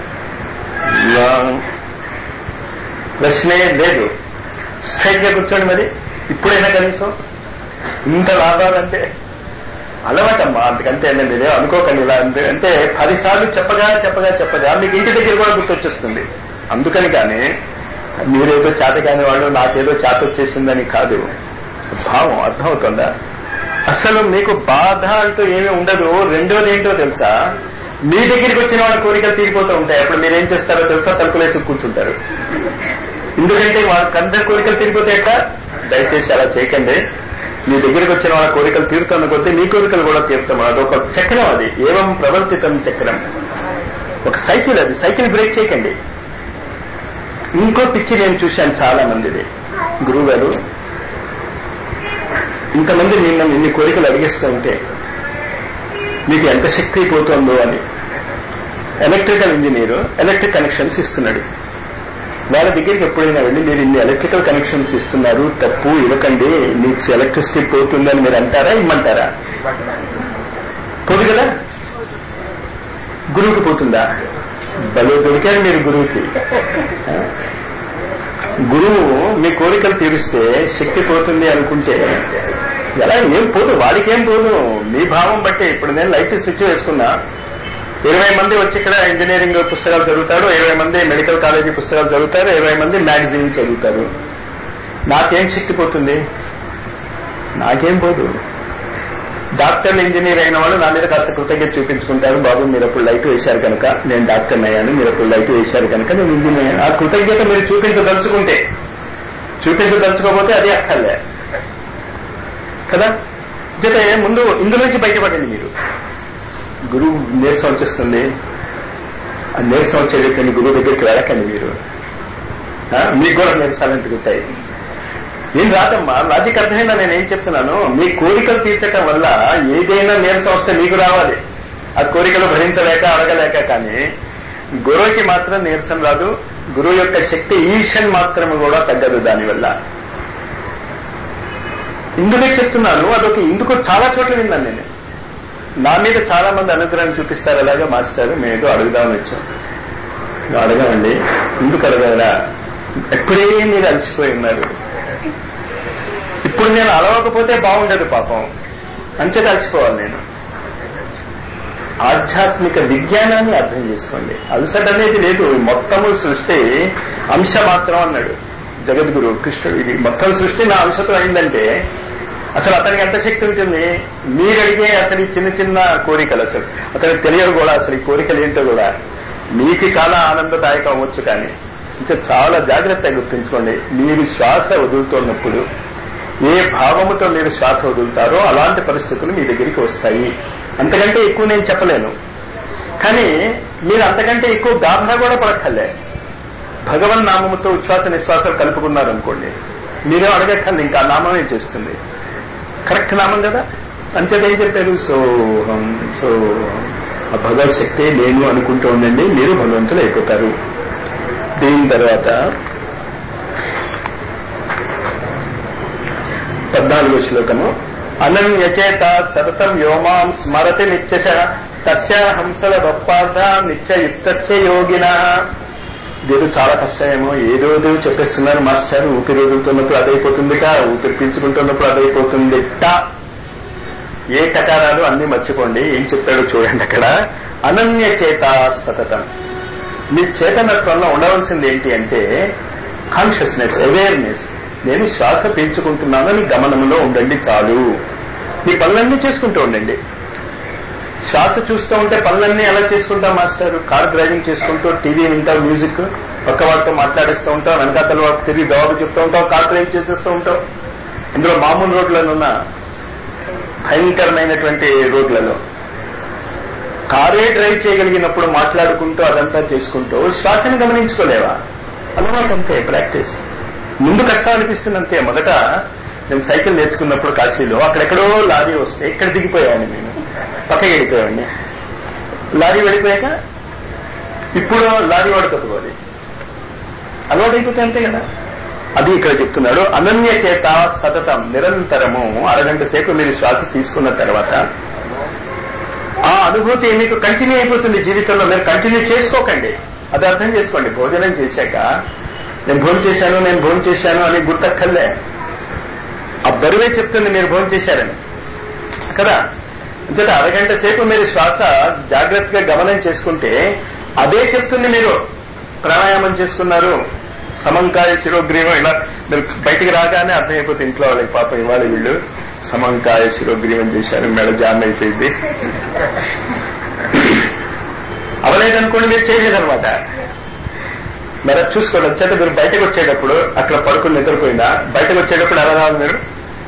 ప్రశ్నే లేదు స్ట్రైట్ గా కూర్చోండి మరి ఇప్పుడైనా కనీసం ఇంత లాభాలంటే అలవాటమ్మా అంతకంటే నేను అనుకోకండి ఇలా అంటే అంటే పదిసార్లు చెప్పగా చెప్పగా చెప్పగా మీకు ఇంటి దగ్గర కూడా గుర్తొచ్చేస్తుంది అందుకని కానీ మీరేదో చేత కాని వాళ్ళు నాకేదో చేత వచ్చేసిందని కాదు భావం అర్థమవుతుందా అసలు మీకు బాధ అంటూ ఏమీ ఉండదు రెండోది ఏంటో తెలుసా మీ దగ్గరికి వచ్చిన వాళ్ళ కోరికలు తీరిపోతూ ఉంటాయి అప్పుడు మీరేం చేస్తారో తెలుసా తలుపులేసి కూర్చుంటారు ఎందుకంటే వాళ్ళకి అందరి కోరికలు తీరిపోతాయట దయచేసి అలా చేయకండి మీ దగ్గరికి వచ్చిన వాళ్ళ కోరికలు తీరుతున్న కొద్దీ మీ కోరికలు కూడా తీరుతాం అదొక చక్రం అది ఏవం ప్రవర్తితం చక్రం ఒక సైకిల్ అది సైకిల్ బ్రేక్ చేయకండి ఇంకో పిచ్చి నేను చూశాను చాలా మందిది గురువు గారు ఇంతమంది నిన్న ఇన్ని కోరికలు అడిగేస్తూ ఉంటే మీకు ఎంత శక్తి అయిపోతుందో అని ఎలక్ట్రికల్ ఇంజనీర్ ఎలక్ట్రిక్ కనెక్షన్స్ ఇస్తున్నాడు వాళ్ళ దగ్గరికి ఎప్పుడైనా వెళ్ళి మీరు ఇన్ని ఎలక్ట్రికల్ కనెక్షన్స్ ఇస్తున్నారు తప్పు ఇవ్వకండి మీకు ఎలక్ట్రిసిటీ పోతుందని మీరు అంటారా ఇమ్మంటారా పోదు కదా గురువుకి పోతుందా భలే దొరికారు మీరు గురువుకి గురువు మీ కోరికలు తీరుస్తే శక్తి పోతుంది అనుకుంటే ఎలా ఏం పోదు వాడికి ఏం పోదు మీ భావం బట్టి ఇప్పుడు నేను లైట్ స్విచ్ వేసుకున్నా ఇరవై మంది వచ్చి ఇక్కడ ఇంజనీరింగ్ పుస్తకాలు చదువుతారు ఇరవై మంది మెడికల్ కాలేజీ పుస్తకాలు చదువుతారు ఇరవై మంది మ్యాగజైన్ చదువుతారు నాకేం శక్తి పోతుంది నాకేం పోదు డాక్టర్లు ఇంజనీర్ అయిన వాళ్ళు నా మీద కాస్త కృతజ్ఞత చూపించుకుంటారు బాబు మీరు అప్పుడు లైట్ వేశారు కనుక నేను డాక్టర్ అయ్యాను మీరు అప్పుడు లైట్ వేశారు కనుక నేను ఇంజనీర్ అయ్యాను ఆ కృతజ్ఞత మీరు చూపించదలుచుకుంటే చూపించదలుచుకోకపోతే అది అక్కర్లే కదా జతే ముందు ఇందులోంచి బయటపడండి మీరు గురువు నీరసం వచ్చేస్తుంది ఆ నీరసం వచ్చేటప్పుడు గురువు దగ్గరికి వెళ్ళకండి మీరు ఆ, మీకు కూడా నీరసాలు అంటుకుంటాయి ఏం రాదమ్మా లాజిక్ అర్థమైందా నేను ఏం చెప్తున్నాను మీ కోరికలు తీర్చటం వల్ల ఏదైనా నీరసం వస్తే మీకు రావాలి ఆ కోరికలు భరించలేక అడగలేక కానీ గురువుకి మాత్రం నీరసం రాదు గురువు యొక్క శక్తి ఈషన్ మాత్రం కూడా తగ్గదు దానివల్ల ఇందుకే చెప్తున్నాను అదొక ఇందుకు చాలా చోట్ల విన్నాను నేను నా మీద చాలా మంది అనుగ్రహం చూపిస్తారు అలాగా మాస్టర్ మేము ఏదో అడుగుదామని వచ్చాం మేము అడగమండి ఎందుకు అడగరా ఎప్పుడే మీరు అలసిపోయి ఉన్నారు ఇప్పుడు నేను అలవకపోతే బాగుండదు పాపం అంచె కలిసిపోవాలి నేను ఆధ్యాత్మిక విజ్ఞానాన్ని అర్థం చేసుకోండి అలసట అనేది లేదు మొత్తము సృష్టి అంశ మాత్రం అన్నాడు జగద్గురు కృష్ణుడు ఇది మొత్తం సృష్టి నా అంశతో అయిందంటే అసలు అతనికి ఎంత శక్తి ఉంటుంది మీరు అడిగే అసలు ఈ చిన్న చిన్న కోరికలు అసలు అతనికి తెలియదు కూడా అసలు ఈ కోరికలు ఏంటో కూడా మీకు చాలా ఆనందదాయకం అవ్వచ్చు కానీ ఇంకా చాలా జాగ్రత్తగా గుర్తుంచుకోండి మీరు శ్వాస వదులుతున్నప్పుడు ఏ భావముతో మీరు శ్వాస వదులుతారో అలాంటి పరిస్థితులు మీ దగ్గరికి వస్తాయి అంతకంటే ఎక్కువ నేను చెప్పలేను కానీ మీరు అంతకంటే ఎక్కువ గాభరా కూడా పడక్కర్లే భగవన్ నామముతో ఉచ్ఛ్వాస నిశ్వాసాలు కలుపుకున్నారనుకోండి మీరేం అడగక్కర్లేదు ఇంకా ఆ నామమే చేస్తుంది కరెక్ట్ నామం కదా అంచేత ఏం చెప్పారు సోహం సోహం ఆ భగవత్ శక్తి నేను అనుకుంటూ ఉండండి మీరు భగవంతులు అయిపోతారు దీని తర్వాత పద్నాలుగో శ్లోకము అనన్యచేత సతతం వ్యోమాం స్మరతి నిత్యశ తస్య హంసల గొప్పార్థ నిత్యయుక్తస్య యోగిన ఇదేదో చాలా కష్టమేమో ఏదోదో చెప్పేస్తున్నారు మాస్టర్ ఊపిరి వదులుతున్నప్పుడు అదైపోతుందిట ఊపిరి పీల్చుకుంటున్నప్పుడు అదైపోతుందిట ఏ కటారాలు అన్ని మర్చిపోండి ఏం చెప్పాడో చూడండి అక్కడ అనన్య చేత సతతం మీ చేతనత్వంలో ఉండవలసింది ఏంటి అంటే కాన్షియస్నెస్ అవేర్నెస్ నేను శ్వాస పీల్చుకుంటున్నానని గమనంలో ఉండండి చాలు మీ పనులన్నీ చేసుకుంటూ ఉండండి శ్వాస చూస్తూ ఉంటే పనులన్నీ ఎలా చేసుకుంటాం మాస్టర్ కార్ డ్రైవింగ్ చేసుకుంటూ టీవీ వింటావు మ్యూజిక్ పక్క వాళ్ళతో మాట్లాడిస్తూ ఉంటావు వెనకాతల వాళ్ళకి తిరిగి జవాబు చెప్తూ ఉంటావు కార్ డ్రైవ్ చేసేస్తూ ఉంటావు ఇందులో మామూలు రోడ్లలో ఉన్న భయంకరమైనటువంటి రోడ్లలో కారే డ్రైవ్ చేయగలిగినప్పుడు మాట్లాడుకుంటూ అదంతా చేసుకుంటూ శ్వాసని గమనించుకోలేవా అలవాటు అంతే ప్రాక్టీస్ ముందు కష్టం అనిపిస్తుంది అంతే మొదట నేను సైకిల్ నేర్చుకున్నప్పుడు కాశీలో అక్కడెక్కడో లారీ వస్తే ఇక్కడ దిగిపోయాను నేను పక్కకి వెళ్ళిపోయాడిని లారీ వెళ్ళిపోయాక ఇప్పుడు లారీ వాడు తప్పుకోవాలి అలవాటు అయిపోతే అంతే కదా అది ఇక్కడ చెప్తున్నాడు అనన్య చేత సతతం నిరంతరము అరగంట సేపు మీరు శ్వాస తీసుకున్న తర్వాత ఆ అనుభూతి మీకు కంటిన్యూ అయిపోతుంది జీవితంలో మీరు కంటిన్యూ చేసుకోకండి అది అర్థం చేసుకోండి భోజనం చేశాక నేను భోజనం చేశాను నేను భోజనం చేశాను అని గుర్తక్కర్లే ఆ బరువే చెప్తుంది మీరు భోజనం చేశారని కదా అంచేత అరగంట సేపు మీరు శ్వాస జాగ్రత్తగా గమనం చేసుకుంటే అదే చెప్తుంది మీరు ప్రాణాయామం చేసుకున్నారు సమంకాయ శిరోగ్రీవం ఇలా మీరు బయటికి రాగానే అర్థమైపోతుంది ఇంట్లో వాళ్ళకి పాపం ఇవాళ వీళ్ళు సమంకాయ శిరోగ్రీవం చేశారు మెడ జామ్ అయిపోయింది అవలేదనుకోండి మీరు చేయలేదనమాట మరి అది చూసుకోండి వచ్చేట మీరు బయటకు వచ్చేటప్పుడు అక్కడ పడుకుని నిద్రపోయిందా బయటకు వచ్చేటప్పుడు ఎలా రావాలి మీరు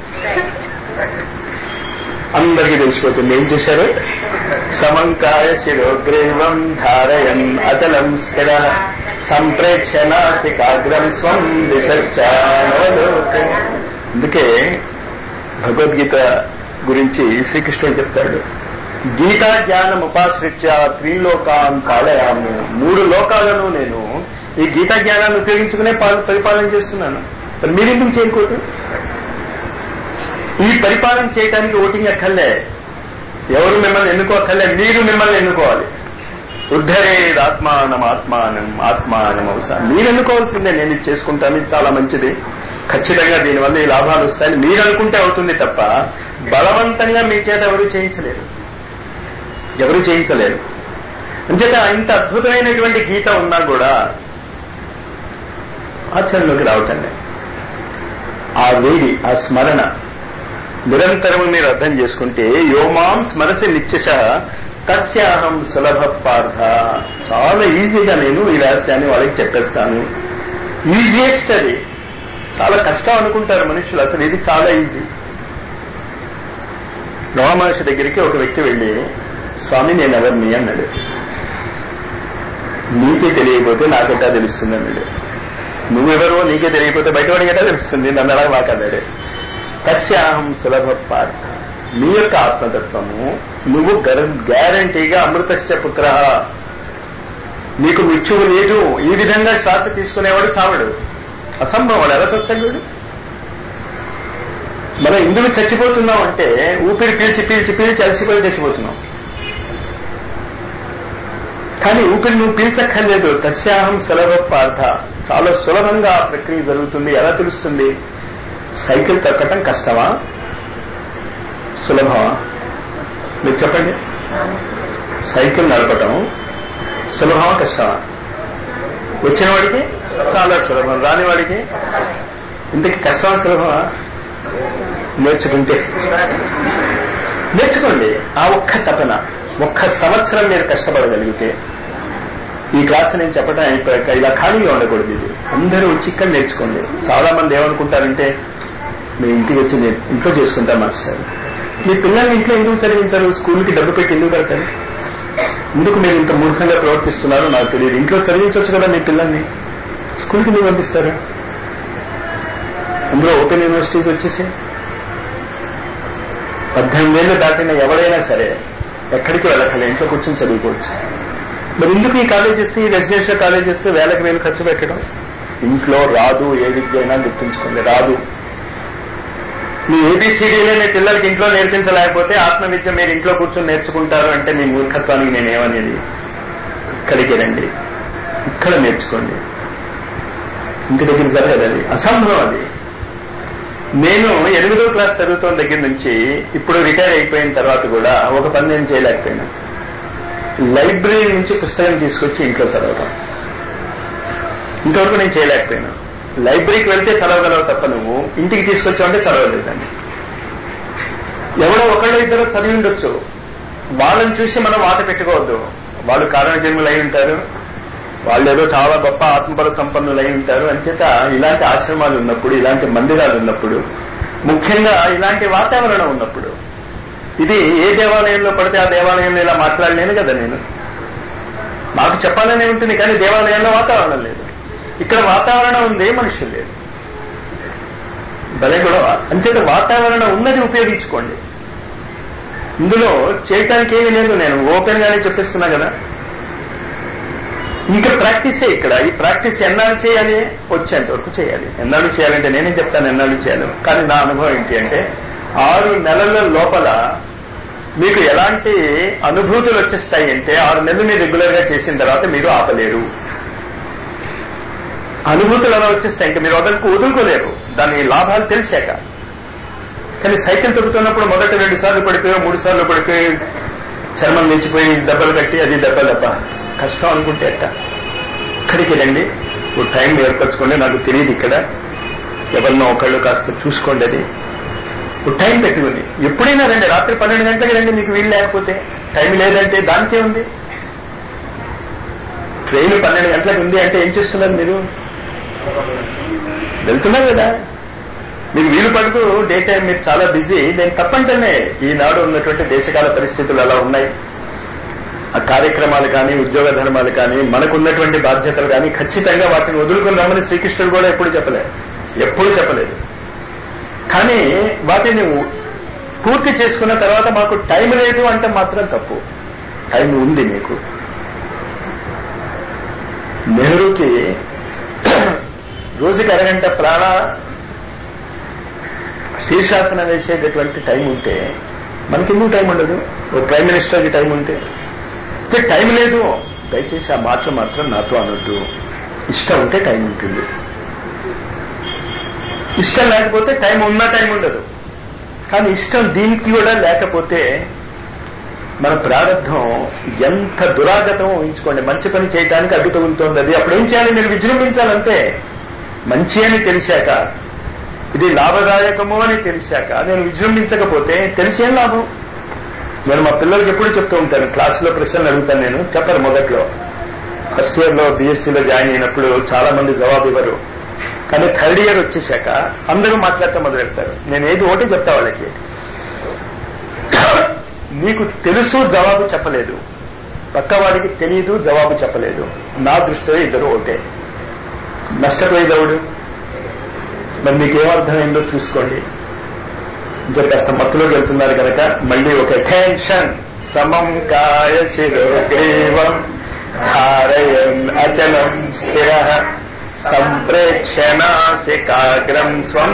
అందరికీ తెలిసిపోతుంది ఏం చేశారు సమంకాయ శిరోగ్రీవం ధారయన్ అచలం స్థిర సంప్రేక్ష నాసికాగ్రం స్వం దిశాలోకే అందుకే భగవద్గీత గురించి శ్రీకృష్ణుడు చెప్తాడు గీతా జ్ఞానం ఉపాశ్రిత్య త్రిలోకాన్ పాలయాము మూడు లోకాలను నేను ఈ గీతా జ్ఞానాన్ని ఉపయోగించుకునే పాల- పరిపాలన చేస్తున్నాను మరి మీరెందుకు చేయకూడదు ఈ పరిపాలన చేయడానికి ఓటింగ్ అక్కర్లే ఎవరు మిమ్మల్ని ఎన్నుకోక్కర్లే మీరు మిమ్మల్ని ఎన్నుకోవాలి ఉద్ధరేది ఆత్మానం ఆత్మానం ఆత్మానం అవసరం మీరు ఎన్నుకోవాల్సిందే నేను ఇది చేసుకుంటాను ఇది చాలా మంచిది ఖచ్చితంగా దీనివల్ల ఈ లాభాలు వస్తాయని మీరు అనుకుంటే అవుతుంది తప్ప బలవంతంగా మీ చేత ఎవరు చేయించలేరు ఎవరు చేయించలేరు అంచేత ఇంత అద్భుతమైనటువంటి గీత ఉన్నా కూడా ఆచరణలోకి రావటం లేదు ఆ వేడి ఆ స్మరణ నిరంతరము మీరు అర్థం చేసుకుంటే యోమాం స్మరసి నిత్యశ తస్యాహం సులభ పార్థ చాలా ఈజీగా నేను ఈ రహస్యాన్ని వాళ్ళకి చెప్పేస్తాను ఈజియెస్ట్ అది చాలా కష్టం అనుకుంటారు మనుషులు అసలు ఇది చాలా ఈజీ మహర్షి దగ్గరికి ఒక వ్యక్తి వెళ్ళి స్వామి నేను ఎవరిని అన్నాడు నీకే తెలియకపోతే నాకెట్టా తెలుస్తుంది అన్నాడు నువ్వెవరో నీకే తెలియకపోతే బయటవాడికి ఎట్టా తెలుస్తుంది నన్ను అలా మాట్లాడాడు తస్యాహం సులభ పార్థ నీ యొక్క ఆత్మతత్వము నువ్వు గ్యారంటీగా అమృతస్య పుత్ర నీకు మృత్యువు లేదు ఈ విధంగా శ్వాస తీసుకునేవాడు చావడు అసంభవం వాడు ఎలా చూస్తాడు వీడు మనం ఎందుకు చచ్చిపోతున్నాం అంటే ఊపిరి పీల్చి పీల్చి పీల్చి అలసిపోయి చచ్చిపోతున్నాం కానీ ఊపిరి నువ్వు పీల్చక్కర్లేదు తస్యాహం సులభ పార్థ చాలా సులభంగా ఆ ప్రక్రియ జరుగుతుంది ఎలా తెలుస్తుంది సైకిల్ తొక్కటం కష్టమా సులభమా మీరు చెప్పండి సైకిల్ నడపటం సులభమా కష్టమా వచ్చిన వాడికి చాలా సులభం రాని వాడికి ఇంతకి కష్టమా సులభమా నేర్చుకుంటే నేర్చుకోండి ఆ ఒక్క తపన ఒక్క సంవత్సరం మీరు కష్టపడగలిగితే ఈ క్లాస్ నేను చెప్పడం అయిపోయాక ఇలా ఖాళీగా ఉండకూడదు ఇది అందరూ వచ్చి ఇక్కడ నేర్చుకోండి చాలా మంది ఏమనుకుంటారంటే మేము ఇంటికి వచ్చి నేను ఇంట్లో చేసుకుంటాం మాస్టర్ మీ పిల్లల్ని ఇంట్లో ఎందుకు చదివించారు స్కూల్కి డబ్బు పెట్టి ఎందుకు పెడతారు ఎందుకు మీరు ఇంత మూర్ఖంగా ప్రవర్తిస్తున్నారో నాకు తెలియదు ఇంట్లో చదివించవచ్చు కదా మీ పిల్లల్ని స్కూల్కి ఎందుకు పంపిస్తారు అందులో ఓపెన్ యూనివర్సిటీస్ వచ్చేసి పద్దెనిమిదేళ్ళు దాటిన ఎవరైనా సరే ఎక్కడికి వెళ్ళకలే ఇంట్లో కూర్చొని చదువుకోవచ్చు మరి ఎందుకు ఈ కాలేజెస్ ఈ రెసిడెన్షియల్ కాలేజెస్ వేలకు వేలు ఖర్చు పెట్టడం ఇంట్లో రాదు ఏ విద్య అయినా గుర్తుంచుకోండి రాదు మీ ఏబిసిడీలే మీ పిల్లలకి ఇంట్లో నేర్పించలేకపోతే ఆత్మ విద్య మీరు ఇంట్లో కూర్చొని నేర్చుకుంటారు అంటే మీ మూర్ఖత్వానికి నేనేమనేది ఇక్కడికి రండి ఇక్కడ నేర్చుకోండి ఇంటి దగ్గర జరగదు అది అసంభవం అది నేను ఎనిమిదో క్లాస్ చదువుతున్న దగ్గర నుంచి ఇప్పుడు రిటైర్ అయిపోయిన తర్వాత కూడా ఒక పని నేను చేయలేకపోయినా లైబ్రరీ నుంచి పుస్తకం తీసుకొచ్చి ఇంట్లో చదవటం ఇంతవరకు నేను చేయలేకపోయినా లైబ్రరీకి వెళ్తే చదవగలవు తప్ప నువ్వు ఇంటికి తీసుకొచ్చావంటే చదవలేదండి ఎవడో ఒకళ్ళు ఇద్దరు చదివి ఉండొచ్చు వాళ్ళని చూసి మనం వాత పెట్టుకోవద్దు వాళ్ళు కారణ జన్ములు అయి ఉంటారు వాళ్ళు ఏదో చాలా గొప్ప ఆత్మబల సంపన్నులు అయి ఉంటారు అంచేత ఇలాంటి ఆశ్రమాలు ఉన్నప్పుడు ఇలాంటి మందిరాలు ఉన్నప్పుడు ముఖ్యంగా ఇలాంటి వాతావరణం ఉన్నప్పుడు ఇది ఏ దేవాలయంలో పడితే ఆ దేవాలయంలో ఇలా మాట్లాడలేను కదా నేను నాకు చెప్పాలనే ఉంటుంది కానీ దేవాలయంలో వాతావరణం లేదు ఇక్కడ వాతావరణం ఉంది మనుషులు లేదు భలే కూడా అంచేత వాతావరణం ఉన్నది ఉపయోగించుకోండి ఇందులో చేయటానికి ఏమీ లేదు నేను ఓపెన్ గానే చెప్పిస్తున్నా కదా ఇంకా ప్రాక్టీసే ఇక్కడ ఈ ప్రాక్టీస్ ఎన్నాళ్ళు చేయాలి వచ్చేంత వరకు చేయాలి ఎన్నాళ్ళు చేయాలంటే నేనే చెప్తాను ఎన్నాళ్ళు చేయాలి కానీ నా అనుభవం ఏంటి అంటే ఆరు నెలల లోపల మీకు ఎలాంటి అనుభూతులు వచ్చేస్తాయి అంటే ఆరు నెలలు మీరు రెగ్యులర్ గా చేసిన తర్వాత మీరు ఆపలేరు అనుభూతులు అలా వచ్చేస్తాయి ఇంకా మీరు వదలకు వదులుకోలేరు దాని లాభాలు తెలిసాక కానీ సైకిల్ తొక్కుతున్నప్పుడు మొదట రెండు సార్లు పడిపోయో మూడు సార్లు పడిపోయి చర్మం లేచిపోయి దెబ్బలు కట్టి అది దెబ్బ దెబ్బ కష్టం అనుకుంటే అట్ట ఇక్కడికి రండి ఓ టైం ఏర్పరచుకోండి నాకు తెలియదు ఇక్కడ ఎవరినో ఒకళ్ళు కాస్త చూసుకోండి అది ఓ టైం పెట్టుకుని ఎప్పుడైనా రండి రాత్రి పన్నెండు గంటలకు రండి మీకు వీలు లేకపోతే టైం లేదంటే దానికే ఉంది ట్రైన్ పన్నెండు గంటలకు ఉంది అంటే ఏం చేస్తున్నారు మీరు వెళ్తున్నారు కదా మీకు వీలు పడుతూ డే టైం మీరు చాలా బిజీ నేను తప్పంటేనే ఈనాడు ఉన్నటువంటి దేశకాల పరిస్థితులు అలా ఉన్నాయి ఆ కార్యక్రమాలు కానీ ఉద్యోగ ధర్మాలు కానీ మనకున్నటువంటి బాధ్యతలు కానీ ఖచ్చితంగా వాటిని వదులుకుని రమ్మని శ్రీకృష్ణుడు కూడా ఎప్పుడు చెప్పలేదు ఎప్పుడు చెప్పలేదు కానీ వాటిని పూర్తి చేసుకున్న తర్వాత మాకు టైం లేదు అంటే మాత్రం తప్పు టైం ఉంది మీకు నెహ్రూకి రోజుకి అరగంట ప్రాణ శీర్షాసనం వేసేటటువంటి టైం ఉంటే మనకెందుకు టైం ఉండదు ఓ ప్రైమ్ మినిస్టర్కి టైం ఉంటే టైం లేదు దయచేసి ఆ మాటలు మాత్రం నాతో అనొద్దు ఇష్టం ఉంటే టైం ఉంటుంది ఇష్టం లేకపోతే టైం ఉన్న టైం ఉండదు కానీ ఇష్టం దీనికి కూడా లేకపోతే మన ప్రారంభం ఎంత దురాగతం ఊహించుకోండి మంచి పని చేయడానికి అడ్డు తగులుతోంది అది అప్పుడు ఏం చేయాలి మీరు విజృంభించాలంతే మంచి అని తెలిసాక ఇది లాభదాయకము అని తెలిసాక నేను విజృంభించకపోతే తెలిసేం లాభం నేను మా పిల్లలకి ఎప్పుడు చెప్తూ ఉంటాను క్లాసులో ప్రశ్నలు అడుగుతాను నేను చెప్పరు మొదట్లో ఫస్ట్ ఇయర్ లో బీఎస్సీలో జాయిన్ అయినప్పుడు చాలా మంది జవాబు ఇవ్వరు కానీ థర్డ్ ఇయర్ వచ్చేసాక అందరూ మాట్లాడటం మొదలు పెడతారు నేను ఏది ఒకటి చెప్తా వాళ్ళకి నీకు తెలుసు జవాబు చెప్పలేదు పక్కవాడికి తెలియదు జవాబు చెప్పలేదు నా దృష్టిలో ఇద్దరు ఒకటే నష్టపోయేదవుడు మరి మీకు ఏమర్థమైందో చూసుకోండి ఇంకా కాస్త మత్తులోకి వెళ్తున్నారు కనుక మళ్ళీ ఒక అటెన్షన్ సమం కాయ శిరోగ్రీవం ధారయన్ అచలం స్థిర సంప్రేక్షణాసికాగ్రం స్వం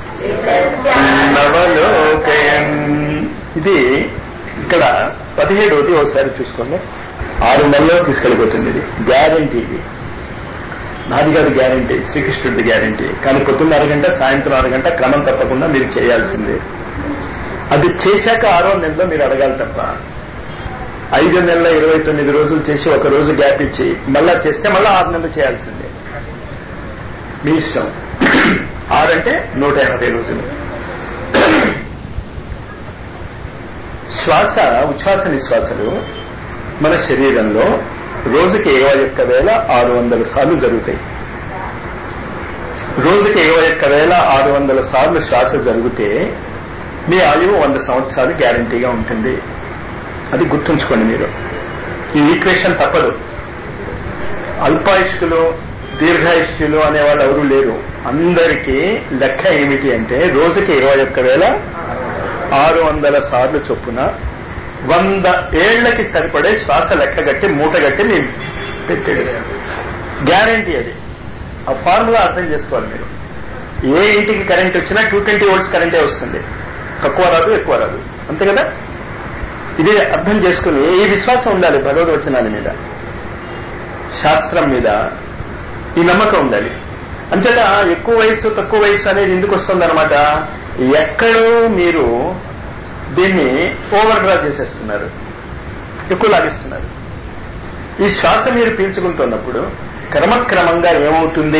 నవలోకయన్ ఇది ఇక్కడ పదిహేడవది ఒకసారి చూసుకోండి ఆరు నెలల్లో తీసుకెళ్ళిపోతుంది ఇది గ్యారంటీ ఇది నాది కాదు గ్యారంటీ శ్రీకృష్ణుడి గ్యారంటీ కానీ పొద్దున్న అరగంట సాయంత్రం అరగంట క్రమం తప్పకుండా మీరు చేయాల్సిందే అది చేశాక ఆరో నెలలో మీరు అడగాలి తప్ప ఐదు నెలల ఇరవై తొమ్మిది రోజులు చేసి ఒక రోజు గ్యాప్ ఇచ్చి మళ్ళా చేస్తే మళ్ళీ ఆరు నెలలు చేయాల్సిందే మీ ఇష్టం ఆరంటే నూట ఎనభై రోజులు శ్వాస ఉచ్ఛ్వాస నిశ్వాసలు మన శరీరంలో రోజుకి ఇరవై ఒక్క వేల ఆరు వందల సార్లు జరుగుతాయి రోజుకి ఇరవై ఒక్క వేల ఆరు వందల సార్లు శ్వాస జరిగితే మీ ఆయువు వంద సంవత్సరాలు గ్యారంటీగా ఉంటుంది అది గుర్తుంచుకోండి మీరు ఈ ఈక్వేషన్ తప్పదు అల్పాయుష్కులు దీర్ఘాయుష్యులు అనేవాళ్ళు ఎవరు లేరు అందరికీ లెక్క ఏమిటి అంటే రోజుకి ఇరవై ఒక్క వేల ఆరు వందల సార్లు చొప్పున వంద ఏళ్లకి సరిపడే శ్వాస లెక్క గట్టి మూట గట్టి మీరు పెట్టాడు గ్యారంటీ అది ఆ ఫార్ములా అర్థం చేసుకోవాలి మీరు ఏ ఇంటికి కరెంట్ వచ్చినా టూ ట్వంటీ వోల్ట్స్ కరెంటే వస్తుంది తక్కువ రాదు ఎక్కువ రాదు అంతే కదా ఇది అర్థం చేసుకుని ఈ విశ్వాసం ఉండాలి భగవద్వచనాల మీద శాస్త్రం మీద ఈ నమ్మకం ఉండాలి అంచేత ఎక్కువ వయసు తక్కువ వయసు అనేది ఎందుకు వస్తుందన్నమాట ఎక్కడో మీరు దీన్ని ఓవర్ డ్రా చేసేస్తున్నారు ఎక్కువ లాగిస్తున్నారు ఈ శ్వాస మీరు పీల్చుకుంటున్నప్పుడు క్రమక్రమంగా ఏమవుతుంది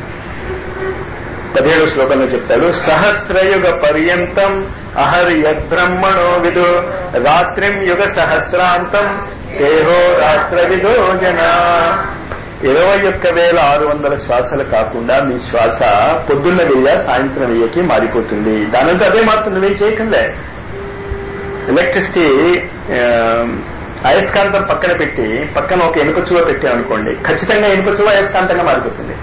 పదిహేడు శ్లోకంలో చెప్తాడు సహస్రయుగ పర్యంతం అహర్యద్బ్రహ్మణో విదు రాత్రిం యుగ సహస్రాంతం దేహో రాత్ర విదో జన ఇరవై ఒక్క వేల ఆరు వందల శ్వాసలు కాకుండా మీ శ్వాస పొద్దున్న వెయ్య సాయంత్రం వెయ్యకి మారిపోతుంది దానితో అదే మాత్రం నువ్వేం చేయకంలే ఎలక్ట్రిసిటీ అయస్కాంతం పక్కన పెట్టి పక్కన ఒక ఎనుక చువ పెట్టామనుకోండి ఖచ్చితంగా ఎనుక చువ అయస్కాంతంగా మారిపోతుంది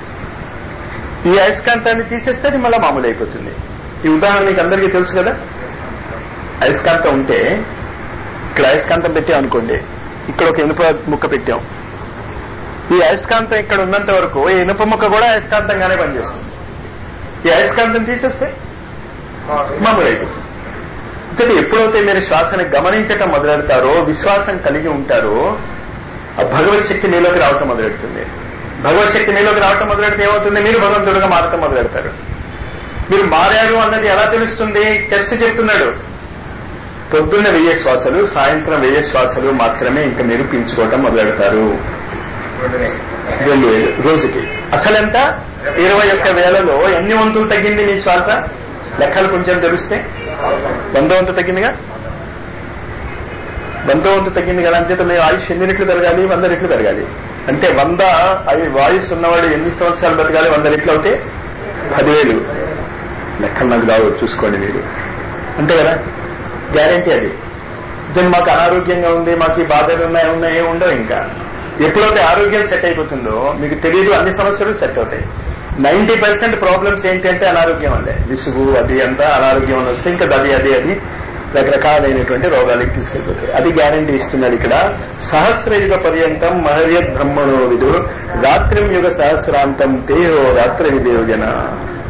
ఈ అయస్కాంతాన్ని తీసేస్తే అది మళ్ళా మామూలు అయిపోతుంది ఈ ఉదాహరణ మీకు అందరికీ తెలుసు కదా అయస్కాంతం ఉంటే ఇక్కడ అయస్కాంతం పెట్టామనుకోండి ఇక్కడ ఒక ఇనుప ముక్క పెట్టాం ఈ అయస్కాంతం ఇక్కడ ఉన్నంత వరకు ఈ ఇనుప ముక్క కూడా అయస్కాంతంగానే పనిచేస్తుంది ఈ అయస్కాంతం తీసేస్తే మామూలు అయిపోతుంది అంటే ఎప్పుడైతే మీరు శ్వాసని గమనించటం మొదలెడతారో విశ్వాసం కలిగి ఉంటారో ఆ భగవత్ శక్తి మీలోకి రావటం మొదలెడుతుంది భగవత్ శక్తి మీలోకి రావటం మొదలెడితే ఏమవుతుంది మీరు భగవంతుడుగా మారటం మొదలెడతారు మీరు మారారు అన్నది ఎలా తెలుస్తుంది టెస్ట్ చెప్తున్నాడు పొద్దున్న వెయ్యి శ్వాసలు సాయంత్రం వెయ్యి శ్వాసలు మాత్రమే ఇంకా మీరు పీల్చుకోవటం మొదలెడతారు రెండు వేలు రోజుకి అసలెంత ఇరవై ఒక్క వేలలో ఎన్ని వంతులు తగ్గింది మీ శ్వాస లెక్కలు కొంచెం తెలిస్తే వంద వంతు తగ్గిందిగా వంద వంతు తగ్గింది కదా అంచేత మీ ఆయుష్ ఎన్ని రెట్లు పెరగాలి వంద రెట్లు పెరగాలి అంటే వంద అవి వాయుస్ ఉన్నవాడు ఎన్ని సంవత్సరాలు బతకాలి వంద రెట్లు అవుతే పదివేలు లెక్కలు నాకు కావు చూసుకోండి మీరు అంతే కదా గ్యారంటీ అది జన్ మాకు అనారోగ్యంగా ఉంది మాకు ఈ బాధలు ఉన్నాయి ఉన్నాయి ఏమి ఉండవు ఇంకా ఎప్పుడైతే ఆరోగ్యం సెట్ అయిపోతుందో మీకు తెలియదు అన్ని సమస్యలు సెట్ అవుతాయి నైన్టీ పర్సెంట్ ప్రాబ్లమ్స్ ఏంటంటే అనారోగ్యం వల్లే విసుగు అది అంతా అనారోగ్యం అని వస్తే ఇంకా అది అది అది రకరకాలైనటువంటి రోగాలకి తీసుకెళ్లిపోతాయి అది గ్యారంటీ ఇస్తున్నాడు ఇక్కడ సహస్రయుగ పర్యంతం మహర్యత్ బ్రహ్మణో విదు రాత్రిం యుగ సహస్రాంతం తేహో రాత్రి విదేయోజన